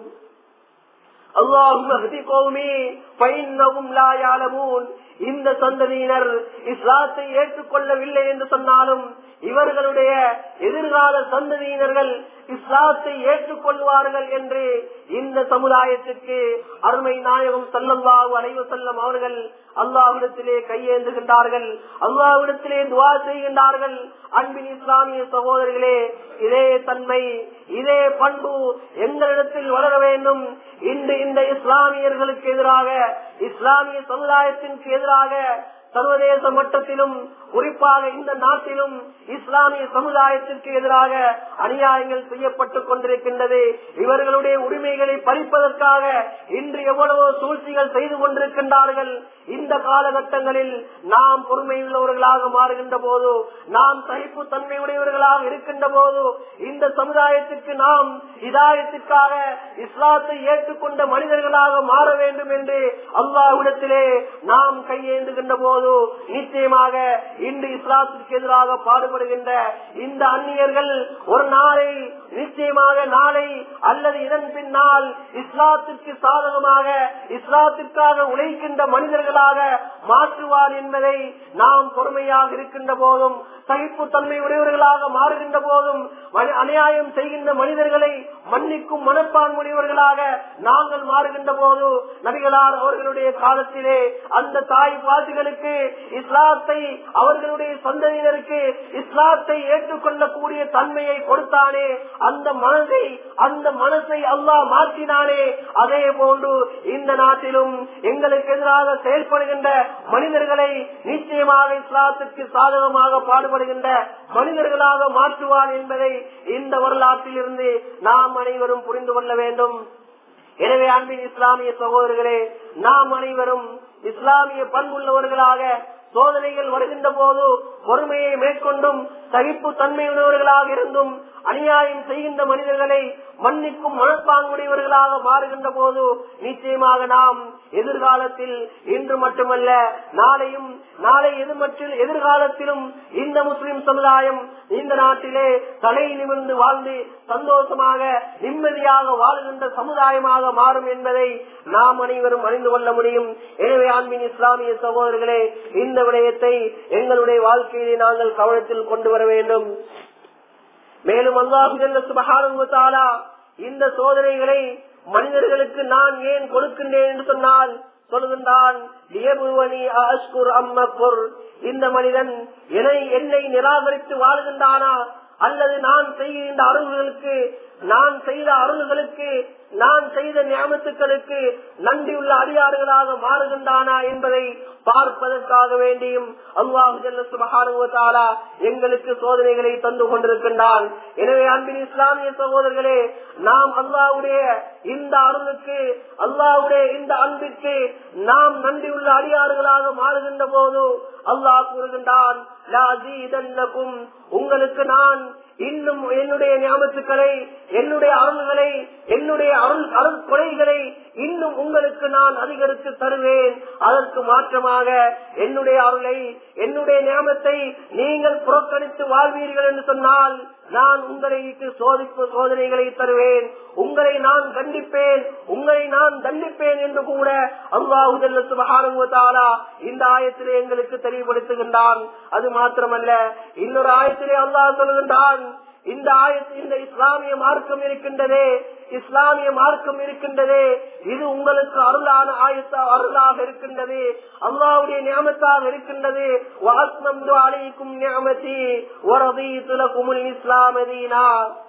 இந்த சந்ததியினர் இஸ்லாத்தை ஏற்றுக்கொள்ளவில்லை என்று சொன்னாலும் இவர்களுடைய எதிர்கால சந்ததியினர்கள் இஸ்லாத்தை ஏற்றுக்கொள்வார்கள் என்று இந்த சமுதாயத்திற்கு அருமை நாயகம் செல்லல்லாஹு அலைவு செல்லம் அவர்கள் அல்லாவிடத்திலே கையேந்துகின்றார்கள் அல்லாவிடத்திலே துவா செய்கின்றார்கள் அன்பின் இஸ்லாமிய சகோதரிகளே இதே தன்மை இதே பண்பு எங்களிடத்தில் வளர வேண்டும் இன்று இந்த இஸ்லாமியர்களுக்கு எதிராக இஸ்லாமிய சமுதாயத்திற்கு எதிராக சர்வதேச மட்டத்திலும் குறிப்பாக இந்த நாட்டிலும் இஸ்லாமிய சமுதாயத்திற்கு எதிராக அநியாயங்கள் செய்யப்பட்டுக் கொண்டிருக்கின்றது இவர்களுடைய உரிமைகளை பறிப்பதற்காக இன்று எவ்வளவோ சூழ்ச்சிகள் செய்து கொண்டிருக்கின்றார்கள் இந்த காலகட்டங்களில் நாம் பொறுமையுள்ளவர்களாக மாறுகின்ற போது நாம் சகிப்பு தன்மையுடையவர்களாக இருக்கின்ற போது இந்த சமுதாயத்திற்கு நாம் இதாயத்திற்காக இஸ்லாத்தை ஏற்றுக்கொண்ட மனிதர்களாக மாற வேண்டும் என்று அல்லாஹ்விடத்திலே நாம் கையேந்துகின்ற போது நிச்சயமாக இன்று இஸ்லாத்திற்கு எதிராக பாடுபடுகின்ற இந்த அந்நியர்கள் ஒரு நாளை நிச்சயமாக நாளை அல்லது இதன் பின்னால் இஸ்லாத்திற்கு சாதகமாக இஸ்லாத்திற்காக உழைக்கின்ற மனிதர்களாக மாற்றுவார் என்பதை நாம் பொறுமையாக இருக்கின்ற போதும் சகிப்பு தன்மை உடையவர்களாக மாறுகின்ற போதும் மனி- அநியாயம் செய்கின்ற மனிதர்களை மன்னிக்கும் மனப்பான்முடையவர்களாக நாங்கள் மாறுகின்ற போது நபிகளார் அவர்களுடைய காலத்திலே அந்த தாய் பாசிகளுக்கு இஸ்லாத்தை அவர்களுடைய சந்ததியினருக்கு இஸ்லாத்தை ஏற்றுக்கொள்ளக்கூடிய தன்மையை கொடுத்தானே அந்த மனதை அந்த மனசை அல்லாஹ் மாற்றினானே அதே போன்று இந்த நாட்டிலும் எங்களுக்கு எதிராக செயல்படுகின்ற மனிதர்களை நிச்சயமாக இஸ்லாத்திற்கு சாதகமாக பாடுபடுகின்ற மனிதர்களாக மாற்றுவான் என்பதை இந்த வரலாற்றில் இருந்து நாம் அனைவரும் புரிந்து கொள்ள வேண்டும் எனவே அன்பின் இஸ்லாமிய சகோதரர்களே நாம் அனைவரும் இஸ்லாமிய பண்புள்ளவர்களாக சோதனைகள் வருகின்ற போது பொறுமையை மேற்கொண்டும் சகிப்பு தன்மையுள்ளவர்களாக இருந்தும் அநியாயம் செய்கின்ற மனிதர்களை மன்னிக்கும் மனப்பாங்குடையவர்களாக மாறுகின்ற போது நிச்சயமாக நாம் எதிர்காலத்தில் இன்று மட்டுமல்ல நாளையும் நாளை எதிர்மற்றில் எதிர்காலத்திலும் இந்த முஸ்லிம் சமுதாயம் இந்த நாட்டிலே தலை நிமிர்ந்து வாழ்ந்து சந்தோஷமாக நிம்மதியாக வாழுகின்ற சமுதாயமாக மாறும் என்பதை நாம் அனைவரும் அறிந்து கொள்ள முடியும் எனவே அன்பின் இஸ்லாமிய சகோதரர்களே இந்த விடயத்தை எங்களுடைய வாழ்க்கையிலே நாங்கள் கவனத்தில் கொண்டு வர வேண்டும் மேலும் அல்லாஹு சுபகாரா இந்த சோதனைகளை மனிதர்களுக்கு நான் ஏன் கொடுக்கின்றேன் என்று சொன்னால் சொல்கின்றான் "லியபுலுவனி அஷ்குர் அம்மக்குர்." இந்த மனிதன் என்னை என்னை நிராகரித்து வாழ்கின்றானா அல்லது நான் செய்கின்ற அருள்களுக்கு நான் செய்த அருள்களுக்கு நான் செய்த ஞாபகத்துக்களுக்கு நன்றியுள்ள அடியாறுகளாக மாறுகின்றானா என்பதை பார்ப்பதற்காக வேண்டியும் அல்லாஹு ஜல்ல சுபஹானஹு வ தஆலா எங்களுக்கு சோதனைகளை தந்து கொண்டிருக்கின்றான் எனவே அன்பின் இஸ்லாமிய சகோதரர்களே நாம் அல்லாஹ்வுடைய இந்த அருளுக்கு அல்லாஹ்வுடைய இந்த அன்பிற்கு நாம் நன்றியுள்ள அடியாறுகளாக மாறுகின்ற போது அல்லாஹ் கூறுகின்றான் "லா அஸீதன்னகும்." உங்களுக்கு நான் இன்னும் என்னுடைய ஞாபகத்துக்களை என்னுடைய அருள்களை என்னுடைய அருள் அருள் கொலைகளை இன்னும் உங்களுக்கு நான் அதிகரித்து தருவேன் அதற்கு மாற்றமாக என்னுடைய அருளை என்னுடைய ஞாபகத்தை நீங்கள் புறக்கணித்து வாழ்வீர்கள் என்று சொன்னால் நான் உங்களுக்கு சோதிப்பு சோதனைகளை தருவேன் உங்களை நான் தண்டிப்பேன் உங்களை நான் தண்டிப்பேன் என்று கூட அல்லாஹு சுபகாரா இந்த ஆயத்திலே எங்களுக்கு தெளிவுபடுத்துகின்றான் அது மாத்திரமல்ல இன்னொரு ஆயத்திலே அல்லாஹ் சொல்கின்றான் இந்த ஆயத்து இந்த இஸ்லாமிய மார்க்கம் இருக்கின்றதே இஸ்லாமிய மார்க்கம் இருக்கின்றதே இது உங்களுக்கு அருளான ஆயத்தா அருளாக இருக்கின்றது அல்லாவுடைய நியமத்தாக இருக்கின்றது வாஸ்மந்து அலைக்கும் நியமதி ஒரதி துலகுமுல் இஸ்லாமதீனா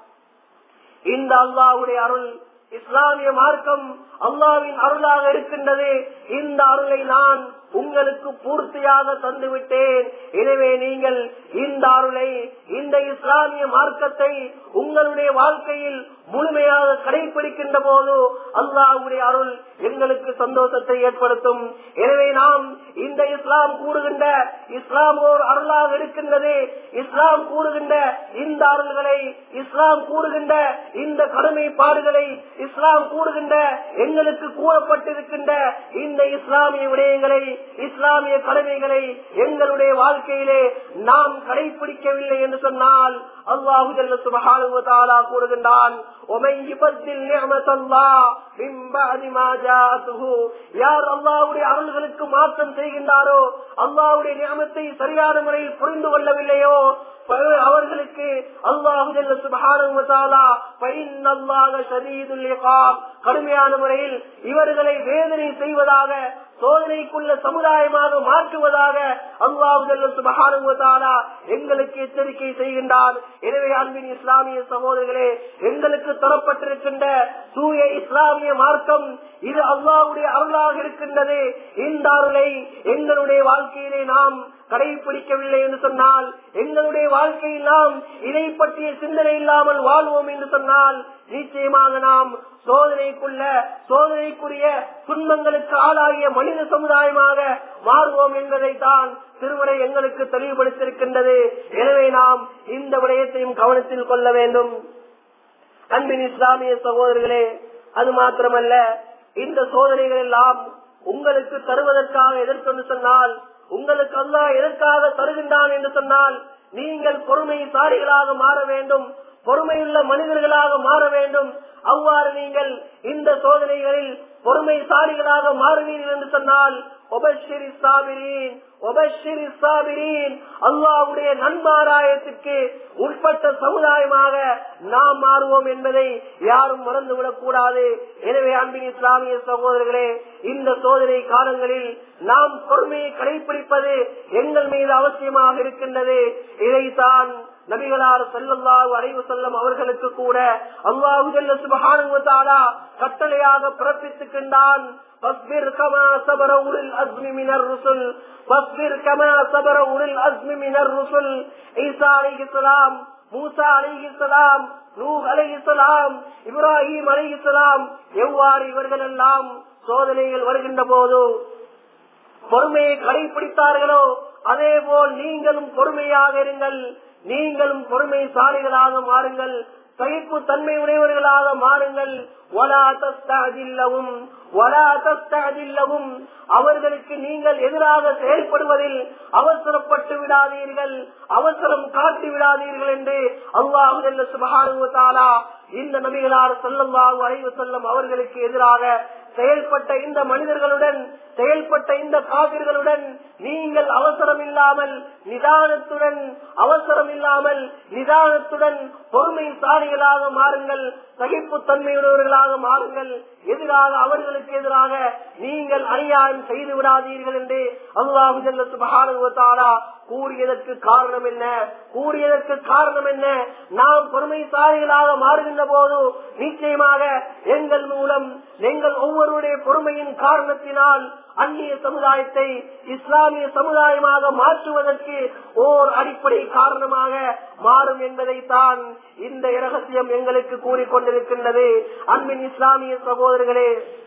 இந்த அல்லாவுடைய அருள் இஸ்லாமிய மார்க்கம் அல்லாவின் அருளாக இருக்கின்றது இந்த அருளை நான் உங்களுக்கு பூர்த்தியாக தந்துவிட்டேன் எனவே நீங்கள் இந்த அருளை இந்த இஸ்லாமிய மார்க்கத்தை உங்களுடைய வாழ்க்கையில் முழுமையாக கடைபிடிக்கின்ற போது அல்லாஹுடைய அருள் எங்களுக்கு சந்தோஷத்தை ஏற்படுத்தும் எனவே நாம் இந்த இஸ்லாம் கூறுகின்ற இஸ்லாம் ஓர் அருளாக இருக்கின்றது இஸ்லாம் கூறுகின்ற இந்த அருள்களை இஸ்லாம் கூறுகின்ற இந்த கடமைப்பாடுகளை இஸ்லாம் கூறுகின்ற எங்களுக்கு கூறப்பட்டிருக்கின்ற இந்த இஸ்லாமிய விடயங்களை இஸ்லாமிய கடமைகளை எங்களுடைய வாழ்க்கையிலே நாம் கடைபிடிக்கவில்லை என்று சொன்னால் அல்லாஹு ஜல்ல சுபஹானஹு வ தஆலா கூறுகின்றான் ومن يبدل نعمة الله من بعد ما جاءته யார் அல்லாஹ்வுடைய அருள்களுக்கு மாற்றம் செய்கின்றாரோ அல்லாஹ்வுடைய நியமத்தை சரியான முறையில் புரிந்து கொள்ளவில்லையோ அவர்களுக்கு அல்லாஹு ஜல்ல சுப்ஹானஹு வ தஆலா ஃபைன்னல்லாஹ ஷதீதுல் இகாப் கடுமையான முறையில் இவர்களை வேதனை செய்வதாக சோதனைக்குள்ள சமுதாயமாக மாற்றுவதாக அல்லாஹு ஜல்ல சுப்ஹானஹு வ தஆலா எங்களுக்கு எச்சரிக்கை செய்கின்றார் எனவே அன்பின் இஸ்லாமிய சகோதரர்களே எங்களுக்கு தரப்பட்டிருக்கின்ற தூய இஸ்லாமிய மார்க்கம் இது அல்லாஹ்வுடைய அருளாக இருக்கின்றது இந்த அருளை எங்களுடைய வாழ்க்கையிலே நாம் கடைபிடிக்கவில்லை என்று சொன்னால் எங்களுடைய வாழ்க்கையில் நாம் இதை பற்றிய சிந்தனை இல்லாமல் வாழ்வோம் என்று சொன்னால் நிச்சயமாக நாம் சோதனைக்குள்ள சோதனைக்குரிய துன்பங்களுக்கு ஆளாகிய மனித சமுதாயமாக மாறுவோம் என்பதைத்தான் திருமறை எங்களுக்கு தெளிவுபடுத்தியிருக்கின்றது எனவே நாம் இந்த விடயத்தையும் கவனத்தில் கொள்ள வேண்டும் அன்பின் இஸ்லாமிய சகோதரர்களே அது மாத்திரமல்ல இந்த சோதனைகள் எல்லாம் உங்களுக்கு தருவதற்காக எதற்கென்று சொன்னால் உங்களுக்கு அல்லாஹ் எதற்காக தருகின்றான் என்று சொன்னால் நீங்கள் பொறுமைசாலிகளாக மாற வேண்டும் பொறுமையுள்ள மனிதர்களாக மாற வேண்டும் அவ்வாறு நீங்கள் இந்த சோதனைகளில் பொறுமைசாலிகளாக மாறுவீர்கள் என்று சொன்னால் ஒபஷிரி சாபிரீன் ஒபஷிரி சாபிரீன் அல்லாவுடைய நன்மாராயத்திற்கு உட்பட்ட சமுதாயமாக நாம் மாறுவோம் என்பதை யாரும் மறந்துவிடக் கூடாது எனவே அன்பின் இஸ்லாமிய சகோதரர்களே இந்த சோதனை காலங்களில் நாம் பொறுமையை கடைபிடிப்பது எங்கள் மீது அவசியமாக இருக்கின்றது இதைத்தான் நபிகளார் செல்லல்லாஹு அலைவு செல்லம் அவர்களுக்கு கூட அல்லாஹு ஜல்ல சுபஹானஹு வ தஆலா கட்டளையாக பிறப்பித்துக்கின்றான் فاصبر كما صبر أولي الأزم من الرسل فاصبر كما صبر أولي الأزم من الرسل عيسى عليه السلام மூசா அலைஹி சலாம் நூஹ் அலைஹி சலாம் இப்ராஹிம் அலைஹி சலாம் எவ்வாறு இவர்கள் எல்லாம் சோதனைகள் வருகின்ற போது பொறுமையை கடைபிடித்தார்களோ அதே போல் நீங்களும் பொறுமையாக இருங்கள் நீங்களும் பொறுமைசாலிகளாக மாறுங்கள் சகிப்பு தன்மை உடையவர்களாக மாறுங்கள் ஒலா தஸ்தாதில்லவும் ஒலா தஸ்தாதில்லவும் அவர்களுக்கு நீங்கள் எதிராக செயல்படுவதில் அவசரப்பட்டு விடாதீர்கள் அவசரம் காட்டி விடாதீர்கள் என்று அல்லாஹு சுபகானுவத்தாலா இந்த நபிகளார் செல்லவாகு அழைவு செல்லும் அவர்களுக்கு எதிராக செயல்பட்ட இந்த மனிதர்களுடன் செயல்பட்ட இந்த காவிர்களுடன் நீங்கள் அவசரம் இல்லாமல் நிதானத்துடன் அவசரம் இல்லாமல் நிதானத்துடன் பொறுமைசாலிகளாக மாறுங்கள் சகிப்பு தன்மையுடையவர்களாக மாறுங்கள் எதிராக அவர்களுக்கு எதிராக நீங்கள் அநியாயம் செய்து விடாதீர்கள் என்று அல்லாஹு சுபகானுவத்தாலா கூறியதற்கு காரணம் என்ன கூறியதற்கு காரணம் என்ன நாம் பொறுமைசாலிகளாக மாறுகின்ற போது நிச்சயமாக எங்கள் மூலம் எங்கள் ஒவ்வொருடைய பொறுமையின் காரணத்தினால் அந்நிய சமுதாயத்தை இஸ்லாமிய சமுதாயமாக மாற்றுவதற்கு ஓர் அடிப்படை காரணமாக மாறும் என்பதைத்தான் இந்த இரகசியம் எங்களுக்கு கூறிக்கொண்டிருக்கின்றது அன்பின் இஸ்லாமிய சகோதரர்களே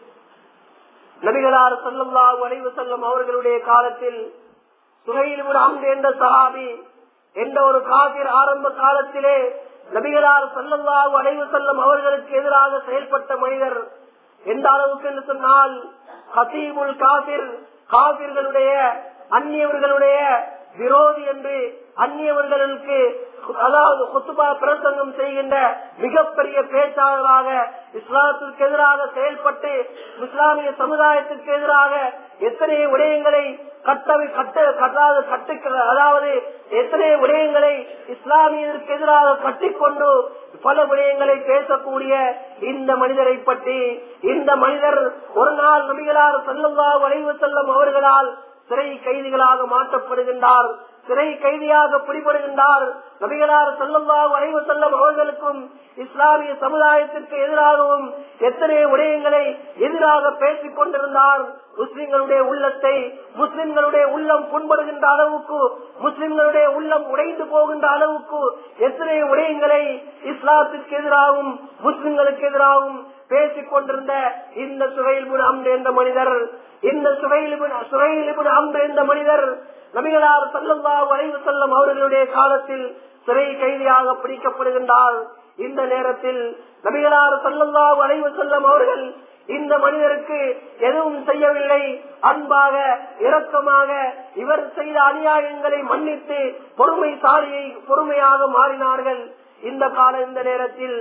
நபிகளார் சொல்லல்லாஹு அலைவு செல்லும் அவர்களுடைய காலத்தில் சுகையில் அம்ரு என்ற சஹாபி என்ற ஒரு காதிர் ஆரம்ப காலத்திலே நபிகளார் சொல்லல்லாஹு அலைவு செல்லும் அவர்களுக்கு எதிராக செயல்பட்ட மனிதர் எந்த அளவுக்கு என்று சொன்னால் ஹசீமுல் காபிர் காபிர்களுடைய அந்நியவர்களுடைய விரோதி என்று அந்நியவர்களுக்கு அதாவது குத்துபா பிரசங்கம் செய்கின்ற மிகப்பெரிய பேச்சாளராக இஸ்லாத்திற்கு எதிராக செயல்பட்டு இஸ்லாமிய சமுதாயத்திற்கு எதிராக எத்தனை விடயங்களை கட்டவை கட்ட கட்டாத கட்டு அதாவது எத்தனை விடயங்களை இஸ்லாமியருக்கு எதிராக கட்டிக்கொண்டு பல விடயங்களை பேசக்கூடிய இந்த மனிதரை பற்றி இந்த மனிதர் ஒரு நாள் நபிகளார் செல்லவா வளைவு செல்லும் அவர்களால் சிறை கைதிகளாக மாற்றப்படுகின்றார் சிறை கைதியாக பிடிபடுகின்றார் நபிகளார் செல்லவா வளைவு செல்லும் அவர்களுக்கும் இஸ்லாமிய சமுதாயத்திற்கு எதிராகவும் எத்தனை விடயங்களை எதிராக பேசிக் கொண்டிருந்தார் முஸ்லிம்களுடைய உள்ளத்தை முஸ்லிம்களுடைய உள்ளம் புண்படுகின்ற அளவுக்கு முஸ்லிம்களுடைய உள்ளம் உடைந்து போகின்ற அளவுக்கு எத்தனை விடயங்களை இஸ்லாத்திற்கு எதிராகவும் முஸ்லிம்களுக்கு எதிராகவும் பேசிக் கொண்டிருந்த இந்த சுகையில் அம்பு என்ற மனிதர் இந்த சுகையில் சுகையில் அம்பு என்ற மனிதர் நபிகளார் செல்லல்லா வரைவு செல்லும் அவர்களுடைய காலத்தில் சிறை கைதியாக பிடிக்கப்படுகின்றார் இந்த நேரத்தில் நபிகளார் செல்லல்லா வரைவு செல்லும் அவர்கள் இந்த மனிதருக்கு எதுவும் செய்யவில்லை அன்பாக இரக்கமாக இவர் செய்த அநியாயங்களை மன்னித்து பொறுமைசாலியை பொறுமையாக மாறினார்கள் இந்த கால இந்த நேரத்தில்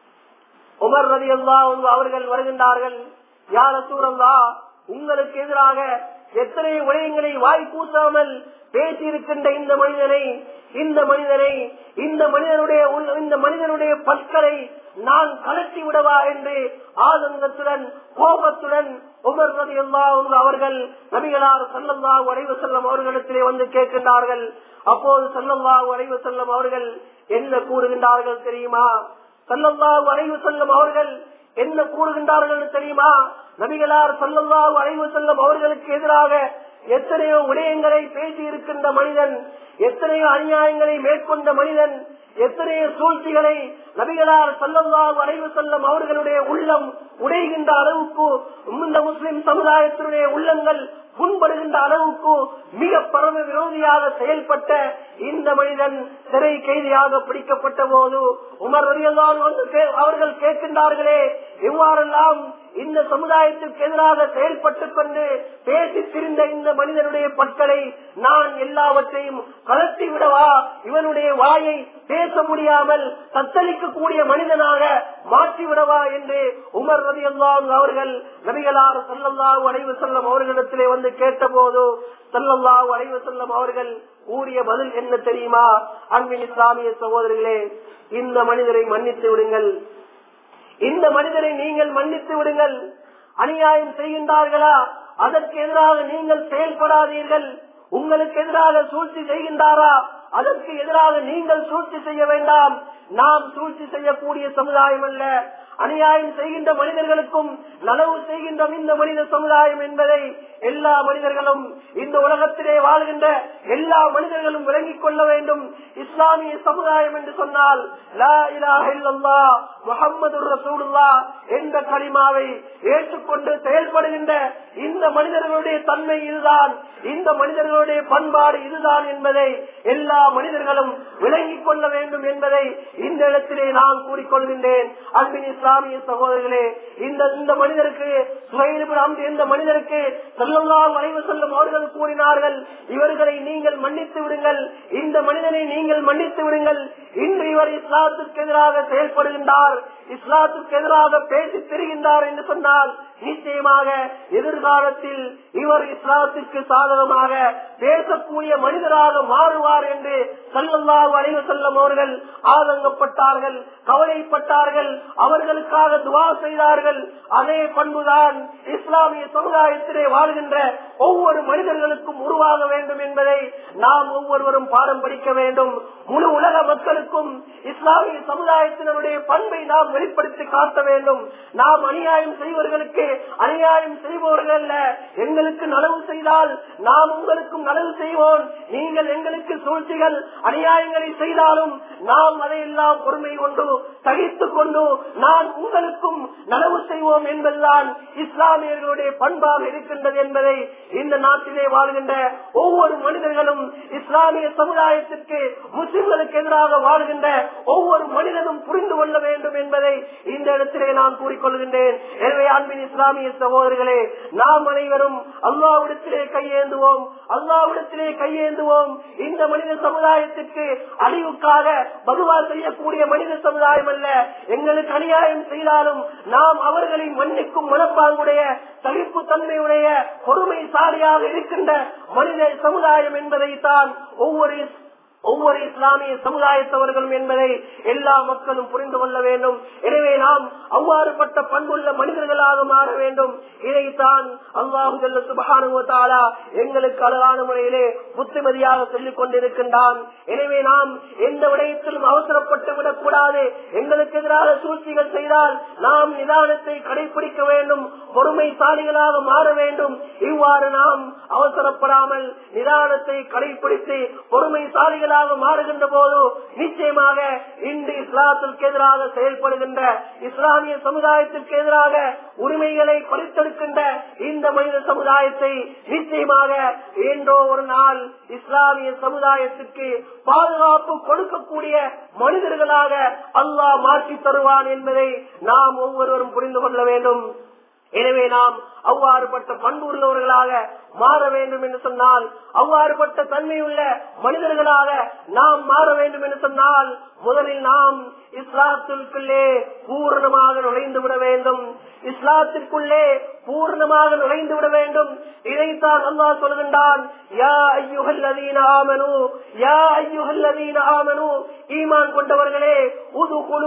உமர் ரதி அல்லா அவர்கள் வருகின்றார்கள் யார சூழல்லா உங்களுக்கு எதிராக எத்தனை விடயங்களை வாய் கூட்டாமல் பேசியிருக்கின்ற இந்த மனிதனை இந்த மனிதனை இந்த மனிதனுடைய இந்த மனிதனுடைய பற்களை நான் கலட்டி விடவா என்று ஆதங்கத்துடன் கோபத்துடன் உமர் ரதி அல்லா அவர்கள் நபிகளார் சல்லல்லா உறைவு செல்லும் அவர்களிடத்திலே வந்து கேட்கின்றார்கள் அப்போது சல்லல்லா உறைவு செல்லும் அவர்கள் என்ன கூறுகின்றார்கள் தெரியுமா சல்லல்லாஹு அலைவு செல்லும் அவர்கள் என்ன கூறுகின்றார்கள் தெரியுமா நபிகளார் சல்லல்லாஹு அலைவு செல்லும் அவர்களுக்கு எதிராக எத்தனையோ விடயங்களை பேசி இருக்கின்ற மனிதன் எத்தனையோ அநியாயங்களை மேற்கொண்ட மனிதன் எத்தனையோ சூழ்ச்சிகளை நபிகளார் சல்லல்லாஹு அலைவு செல்லும் அவர்களுடைய உள்ளம் உடைகின்ற அளவுக்கு இந்த முஸ்லிம் சமுதாயத்தினுடைய உள்ளங்கள் புண்படுகின்ற அளவுக்கு மிக பரம விரோதியாக செயல்பட்ட இந்த மனிதன் சிறை கைதியாக பிடிக்கப்பட்ட போது உமர் ரலியல்லாஹு அன்ஹு வந்து அவர்கள் கேட்கின்றார்களே எவ்வாறெல்லாம் இந்த சமுதாயத்திற்கு எதிராக செயல்பட்டுக் கொண்டு பேசி திரிந்த இந்த மனிதனுடைய பற்களை நான் எல்லாவற்றையும் கலத்தி விடவா இவனுடைய வாயை பேச முடியாமல் தத்தளிக்கக்கூடிய மனிதனாக மாற்றி விடவா என்று உமர் ரதி அவர்கள் நபிகளார் சல்லல்லாஹு அலைவு செல்லம் அவர்களிடத்திலே வந்து கேட்டபோது சல்லல்லாஹு அலைவு செல்லம் அவர்கள் கூறிய பதில் என்ன தெரியுமா அன்பின் இஸ்லாமிய சகோதரர்களே இந்த மனிதரை மன்னித்து விடுங்கள் இந்த மனிதரை நீங்கள் மன்னித்து விடுங்கள் அநியாயம் செய்கின்றார்களா அதற்கு எதிராக நீங்கள் செயல்படாதீர்கள் உங்களுக்கு எதிராக சூழ்ச்சி செய்கின்றாரா அதற்கு எதிராக நீங்கள் சூழ்ச்சி செய்ய வேண்டாம் நாம் சூழ்ச்சி செய்யக்கூடிய சமுதாயம் அல்ல அநியாயம் செய்கின்ற மனிதர்களுக்கும் நனவு செய்கின்ற இந்த மனித சமுதாயம் என்பதை எல்லா மனிதர்களும் இந்த உலகத்திலே வாழ்கின்ற எல்லா மனிதர்களும் விளங்கிக் கொள்ள வேண்டும் இஸ்லாமிய சமுதாயம் என்று சொன்னால் லா இலாஹ இல்லல்லாஹ் முஹம்மது ரசூலுல்லா என்ற களிமாவை ஏற்றுக்கொண்டு செயல்படுகின்ற இந்த மனிதர்களுடைய தன்மை இதுதான் இந்த மனிதர்களுடைய பண்பாடு இதுதான் என்பதை எல்லா மனிதர்களும் விளங்கிக் கொள்ள வேண்டும் என்பதை இந்த இடத்திலே நான் கூறிக்கொள்கின்றேன் அன்பின் இஸ்லாமிய சகோதரர்களே இந்த இந்த மனிதருக்கு சுகைலிபுரம் இந்த மனிதருக்கு செல்லலாம் வரைவு செல்லும் அவர்கள் கூறினார்கள் இவர்களை நீங்கள் மன்னித்து விடுங்கள் இந்த மனிதனை நீங்கள் மன்னித்து விடுங்கள் இன்று இவர் இஸ்லாத்துக்கு எதிராக செயல்படுகின்றார் இஸ்லாத்துக்கு எதிராக பேசி திரிகின்றார் என்று சொன்னால் நிச்சயமாக எதிர்காலத்தில் இவர் இஸ்லாத்துக்கு சாதகமாக பேசக்கூடிய மனிதராக மாறுவார் என்று சல்லல்லாஹு அலைஹி வஸல்லம் அவர்கள் ஆதங்கப்பட்டார்கள் கவலைப்பட்டார்கள் அவர்களுக்காக துவா செய்தார்கள் அதே பண்புதான் இஸ்லாமிய சமுதாயத்திலே வாழ்கின்ற ஒவ்வொரு மனிதர்களுக்கும் உருவாக வேண்டும் என்பதை நாம் ஒவ்வொருவரும் பாடம் படிக்க வேண்டும் முழு உலக மக்களுக்கும் இஸ்லாமிய சமுதாயத்தினருடைய பண்பை நாம் வெளிப்படுத்தி காட்ட வேண்டும் நாம் அநியாயம் செய்வர்களுக்கு அநியாயம் செய்பவர்கள் அல்ல எங்களுக்கு நலவு செய்தால் நாம் உங்களுக்கும் நலவு செய்வோம் நீங்கள் எங்களுக்கு சூழ்ச்சிகள் அநியாயங்களை செய்தாலும் நாம் அதையெல்லாம் பொறுமை கொண்டு சகித்துக் கொண்டு நான் உங்களுக்கும் நலவு செய்வோம் என்பதுதான் இஸ்லாமியர்களுடைய பண்பாக இருக்கின்றது என்பதை இந்த நாட்டிலே வாழ்கின்ற ஒவ்வொரு மனிதர்களும் இஸ்லாமிய சமுதாயத்திற்கு முஸ்லிம்களுக்கு எதிராக வாழ்கின்ற ஒவ்வொரு மனிதனும் புரிந்து கொள்ள வேண்டும் என்பதை இந்த இடத்திலே நான் கூறிக்கொள்கின்றேன் எனவே அன்பின் இஸ்லாமிய சகோதரர்களே நாம் அனைவரும் அல்லாவிடத்திலே கையேந்துவோம் அல்லாவிடத்திலே கையேந்துவோம் இந்த மனித சமுதாயத்திற்கு அழிவுக்காக பகுவா செய்யக்கூடிய மனித சமுதாயம் அல்ல எங்களுக்கு அநியாயம் செய்தாலும் நாம் அவர்களை மன்னிக்கும் மனப்பாங்குடைய சகிப்பு தன்மையுடைய பொறுமைசாலியாக இருக்கின்ற மனித சமுதாயம் என்பதைத்தான் ஒவ்வொரு ஒவ்வொரு இஸ்லாமிய சமுதாயத்தவர்களும் என்பதை எல்லா மக்களும் புரிந்து கொள்ள வேண்டும் எனவே நாம் அவ்வாறுபட்ட பண்புள்ள மனிதர்களாக மாற வேண்டும் இதைத்தான் அல்லாஹு சுபகானுவத்தாலா எங்களுக்கு அழகான முறையிலே புத்திமதியாக சொல்லிக் கொண்டிருக்கின்றான் எனவே நாம் எந்த விடயத்திலும் அவசரப்பட்டு விடக்கூடாது எங்களுக்கு எதிராக சூழ்ச்சிகள் செய்தால் நாம் நிதானத்தை கடைபிடிக்க வேண்டும் பொறுமைசாலிகளாக மாற வேண்டும் இவ்வாறு நாம் அவசரப்படாமல் நிதானத்தை கடைபிடித்து பொறுமைசாலிகளாக எதிராக மாறுகின்ற போது நிச்சயமாக இன்று இஸ்லாத்திற்கு எதிராக செயல்படுகின்ற இஸ்லாமிய சமுதாயத்திற்கு எதிராக உரிமைகளை பறித்தெடுக்கின்ற இந்த மனித சமுதாயத்தை நிச்சயமாக என்றோ ஒரு நாள் இஸ்லாமிய சமுதாயத்திற்கு பாதுகாப்பு கொடுக்கக்கூடிய மனிதர்களாக அல்லாஹ் மாற்றி தருவான் என்பதை நாம் ஒவ்வொருவரும் புரிந்து கொள்ள வேண்டும் எனவே நாம் அவ்வாறுபட்ட பண்பு உள்ளவர்களாக மாற வேண்டும் என்று சொன்னால் அவ்வாறுபட்ட தன்மையுள்ள மனிதர்களாக நாம் மாற வேண்டும் என்று சொன்னால் முதலில் நாம் இஸ்லாத்திற்குள்ளே பூர்ணமாக நுழைந்து விட வேண்டும் இஸ்லாத்திற்குள்ளே பூர்ணமாக நுழைந்து விட வேண்டும் இதைத்தான் அல்லா சொல்கின்றான் யா ஐயுகல் அதீன ஆமனு யா ஐயுகல் அதீன ஆமனு ஈமான் கொண்டவர்களே உது குழு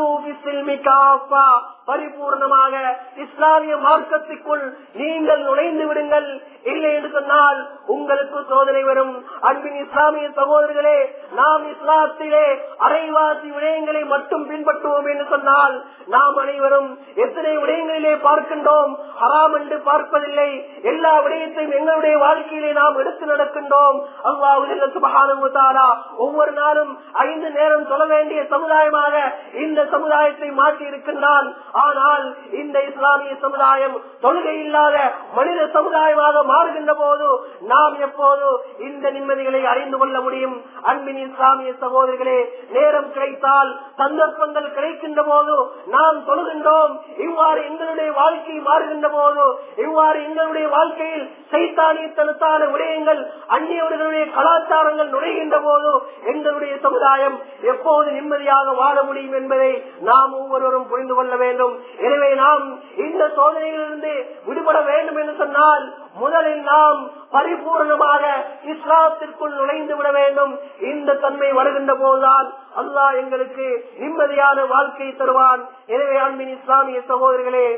பரிபூர்ணமாக இஸ்லாமிய மார்க்கத்திற்குள் நீங்கள் நுழைந்து விடுங்கள் இல்லை என்று சொன்னால் உங்களுக்கு சோதனை வரும் அன்பின் இஸ்லாமிய சகோதரர்களே நாம் இஸ்லாத்திலே அரைவாசி விடயங்களை மட்டும் பின்பற்றுவோம் என்று சொன்னால் நாம் அனைவரும் எத்தனை விடயங்களிலே பார்க்கின்றோம் ஹராம் என்று பார்ப்பதில்லை எல்லா விடயத்தையும் எங்களுடைய வாழ்க்கையிலே நாம் எடுத்து நடக்கின்றோம் அல்லாஹ் சுபகானுத்தாரா ஒவ்வொரு நாளும் ஐந்து நேரம் சொல்ல வேண்டிய சமுதாயமாக இந்த சமுதாயத்தை மாற்றி இருக்கின்றான் ஆனால் இந்த இஸ்லாமிய சமுதாயம் தொழுகை இல்லாத மனித சமுதாயமாக மாறுகின்ற போது நாம் எப்போது இந்த நிம்மதிகளை அறிந்து கொள்ள முடியும் அன்பின் இஸ்லாமிய சகோதரிகளே நேரம் கிடைத்தால் சந்தர்ப்பங்கள் கிடைக்கின்ற போது நாம் சொல்கின்றோம் இவ்வாறு எங்களுடைய வாழ்க்கை மாறுகின்ற போது இவ்வாறு எங்களுடைய வாழ்க்கையில் சைத்தானியத்தனத்தான விடயங்கள் அந்நியவர்களுடைய கலாச்சாரங்கள் நுழைகின்ற போது எங்களுடைய சமுதாயம் எப்போது நிம்மதியாக வாழ முடியும் என்பதை நாம் ஒவ்வொருவரும் புரிந்து கொள்ள வேண்டும் எனவே நாம் இந்த சோதனையிலிருந்து விடுபட வேண்டும் என்று சொன்னால் முதலில் நாம் பரிபூர்ணமாக இஸ்லாத்திற்குள் நுழைந்து விட வேண்டும் இந்த தன்மை வருகின்ற போதுதான் அல்லாஹ் எங்களுக்கு நிம்மதியான வாழ்க்கை தருவான் எனவே அன்பின் இஸ்லாமிய சகோதரர்களே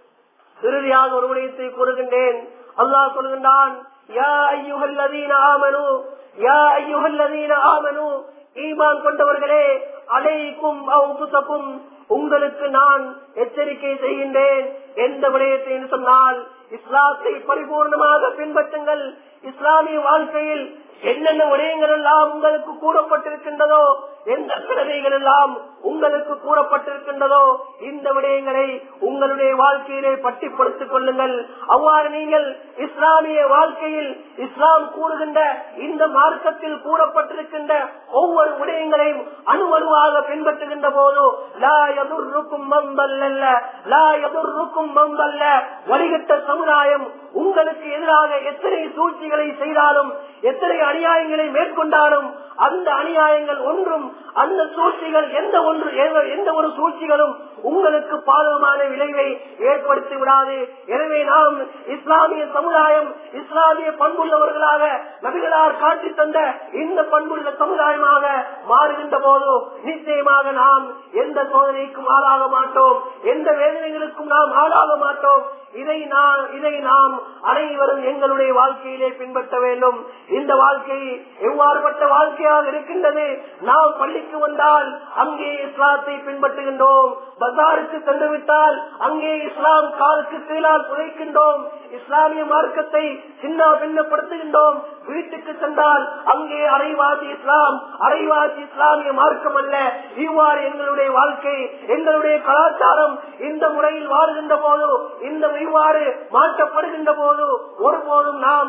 இறுதியாக ஒரு விடயத்தை கூறுகின்றேன் அல்லாஹ் சொல்கின்றான் யா ஐயுகல்லதீன ஆமனு யா ஐயுகல்லதீன ஆமனு ஈமான் கொண்டவர்களே அலைக்கும் அவுப்புசக்கும் உங்களுக்கு நான் எச்சரிக்கை செய்கின்றேன் எந்த விடயத்தை என்று சொன்னால் இஸ்லாத்தை பரிபூர்ணமாக பின்பற்றுங்கள் இஸ்லாமிய வாழ்க்கையில் என்னென்ன விடயங்கள் எல்லாம் உங்களுக்கு கூறப்பட்டிருக்கின்றதோ எந்த கடமைகள் எல்லாம் உங்களுக்கு கூறப்பட்டிருக்கின்றதோ இந்த விடயங்களை உங்களுடைய வாழ்க்கையிலே பட்டிப்படுத்திக் கொள்ளுங்கள் அவ்வாறு நீங்கள் இஸ்லாமிய வாழ்க்கையில் இஸ்லாம் கூறுகின்ற இந்த மார்க்கத்தில் கூறப்பட்டிருக்கின்ற ஒவ்வொரு விடயங்களையும் அணுவணுவாக பின்பற்றுகின்ற போதோ லா எதிர்க்கும் மம்பல்ல லா எதிர்க்கும் மம்பல்ல வழிகட்ட சமுதாயம் உங்களுக்கு எதிராக எத்தனை சூழ்ச்சிகளை செய்தாலும் எத்தனை அநியாயங்களை மேற்கொண்டாலும் அந்த அநியாயங்கள் ஒன்றும் அந்த சூழ்ச்சிகள் எந்த ஒன்று எந்த ஒரு சூழ்ச்சிகளும் உங்களுக்கு பாதகமான விளைவை ஏற்படுத்தி விடாது எனவே நாம் இஸ்லாமிய சமுதாயம் இஸ்லாமிய பண்புள்ளவர்களாக நபிகளார் காட்டி தந்த இந்த பண்புள்ள சமுதாயமாக மாறுகின்ற போது நிச்சயமாக நாம் எந்த சோதனைக்கும் ஆளாக மாட்டோம் எந்த வேதனைகளுக்கும் நாம் ஆளாக மாட்டோம் இதை நான் இதை நாம் அனைவரும் எங்களுடைய வாழ்க்கையிலே பின்பற்ற வேண்டும் இந்த வாழ்க்கை எவ்வாறுபட்ட வாழ்க்கையாக இருக்கின்றது நாம் பள்ளிக்கு வந்தால் அங்கே இஸ்லாத்தை பின்பற்றுகின்றோம் பஜாருக்கு சென்று விட்டால் அங்கே இஸ்லாம் காலுக்கு கீழால் புதைக்கின்றோம் இஸ்லாமிய மார்க்கத்தை சின்ன பின்னப்படுத்துகின்றோம் வீட்டுக்கு சென்றால் அங்கே அரைவாசி இஸ்லாம் அரைவாசி இஸ்லாமிய மார்க்கம் அல்ல இவ்வாறு எங்களுடைய வாழ்க்கை எங்களுடைய கலாச்சாரம் இந்த முறையில் வாழ்கின்ற போது இந்த இவ்வாறு மாற்றப்படுகின்ற போது ஒருபோதும் நாம்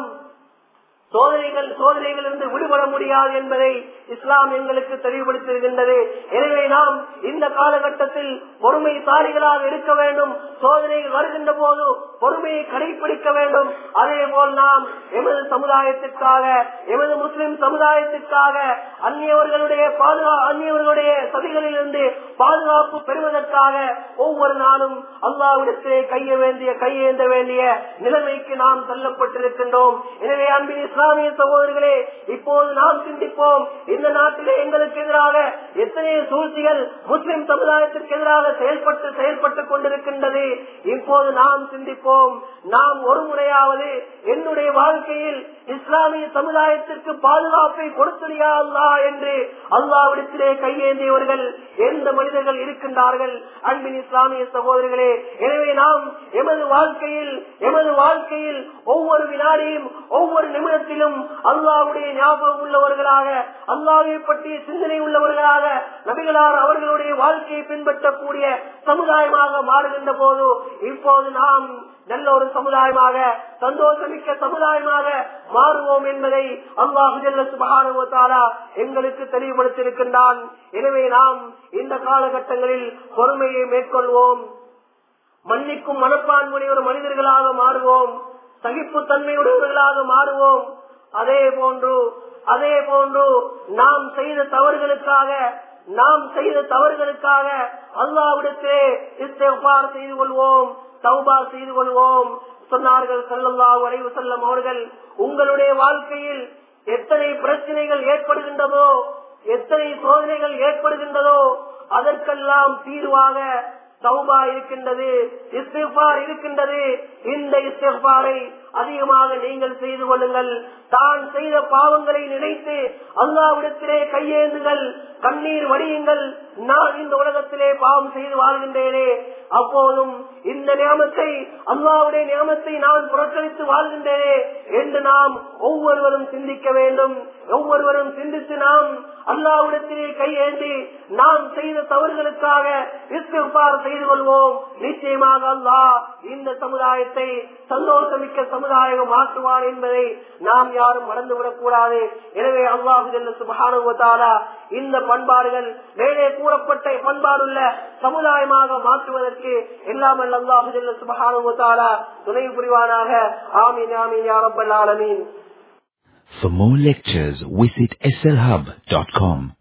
சோதனைகள் சோதனைகளிலிருந்து விடுபட முடியாது என்பதை இஸ்லாம் எங்களுக்கு தெளிவுபடுத்தியிருக்கின்றது எனவே நாம் இந்த காலகட்டத்தில் பொறுமை தாரிகளாக இருக்க வேண்டும் சோதனைகள் வருகின்ற போது பொறுமையை கடைபிடிக்க வேண்டும் அதே போல் நாம் எமது சமுதாயத்திற்காக எமது முஸ்லிம் சமுதாயத்திற்காக அந்நியவர்களுடைய பாதுகா அந்நியவர்களுடைய சதிகளிலிருந்து பாதுகாப்பு பெறுவதற்காக ஒவ்வொரு நாளும் அல்லாவிடத்திலே கைய வேண்டிய கையேந்த வேண்டிய நிலைமைக்கு நாம் தள்ளப்பட்டிருக்கின்றோம் எனவே அன்பின் இஸ்லாமிய சகோதரர்களே இப்போது நாம் சிந்திப்போம் இந்த நாட்டிலே எங்களுக்கு எதிராக எத்தனை சூழ்ச்சிகள் முஸ்லிம் சமுதாயத்திற்கு எதிராக செயல்பட்டு செயல்பட்டுக் கொண்டிருக்கின்றது இப்போது நாம் சிந்திப்போம் நாம் ஒரு முறையாவது என்னுடைய வாழ்க்கையில் இஸ்லாமிய சமுதாயத்திற்கு பாதுகாப்பை கொடுத்தறியா அல்லா என்று அல்லாவிடத்திலே கையேந்தியவர்கள் எந்த மனிதர்கள் இருக்கின்றார்கள் அன்பின் இஸ்லாமிய சகோதரர்களே எனவே நாம் எமது வாழ்க்கையில் எமது வாழ்க்கையில் ஒவ்வொரு வினாடியும் ஒவ்வொரு நிமிடத்திலும் அல்லாவுடைய ஞாபகம் உள்ளவர்களாக அல்லாவை பற்றிய சிந்தனை உள்ளவர்களாக நபிகளார் அவர்களுடைய வாழ்க்கையை பின்பற்றக்கூடிய சமுதாயமாக மாறுகின்ற போது இப்போது நாம் நல்ல ஒரு சமுதாயமாக சந்தோஷமிக்க சமுதாயமாக மாறுவோம் என்பதை அல்லாஹுஜல்லா எங்களுக்கு தெளிவுபடுத்தியிருக்கின்றான் எனவே நாம் இந்த காலகட்டங்களில் பொறுமையை மேற்கொள்வோம் மன்னிக்கும் மனப்பான்முடைய ஒரு மனிதர்களாக மாறுவோம் சகிப்பு தன்மையுடையவர்களாக மாறுவோம் அதே போன்று அதே போன்று நாம் செய்த தவறுகளுக்காக நாம் செய்த தவறுகளுக்காக அல்லாவிடத்திலே இஸ்திஃபார் செய்து கொள்வோம் தௌபா செய்து கொள்வோம் சொன்னார்கள் செல்லல்லா வரைவு செல்லம் அவர்கள் உங்களுடைய வாழ்க்கையில் எத்தனை பிரச்சனைகள் ஏற்படுகின்றதோ எத்தனை சோதனைகள் ஏற்படுகின்றதோ அதற்கெல்லாம் தீர்வாக தௌபா இருக்கின்றது இஸ்திஃபார் இருக்கின்றது இந்த இஸ்திஃபாரை அதிகமாக நீங்கள் செய்து கொள்ளுங்கள் தான் செய்த பாவங்களை நினைத்து அல்லாவிடத்திலே கையேந்துங்கள் கண்ணீர் வடியுங்கள் நான் இந்த உலகத்திலே பாவம் செய்து வாழ்கின்றேனே அப்போதும் இந்த நியமத்தை அல்லாவுடைய நியமத்தை நான் புறக்கணித்து வாழ்கின்றேனே என்று நாம் ஒவ்வொருவரும் சிந்திக்க வேண்டும் ஒவ்வொருவரும் சிந்தித்து நாம் அல்லாவிடத்திலே கையேந்தி நாம் செய்த தவறுகளுக்காக இஸ்திஃபார் செய்து கொள்வோம் நிச்சயமாக அல்லாஹ் இந்த சமுதாயத்தை சந்தோஷமிக்க சமுதாயம் மாற்றுவான் என்பதை நாம் யாரும் மறந்துவிடக் கூடாது எனவே அல்லாஹு சுபகானுவத்தாலா இந்த பண்பாடுகள் மேலே கூறப்பட்ட பண்பாடுள்ள சமுதாயமாக மாற்றுவதற்கு எல்லாம் அல்லாஹு சுபகானுவத்தாலா துணை புரிவானாக ஆமீன் ஆமீன் யாரப்பல் ஆலமீன் For more lectures, visit slhub.com.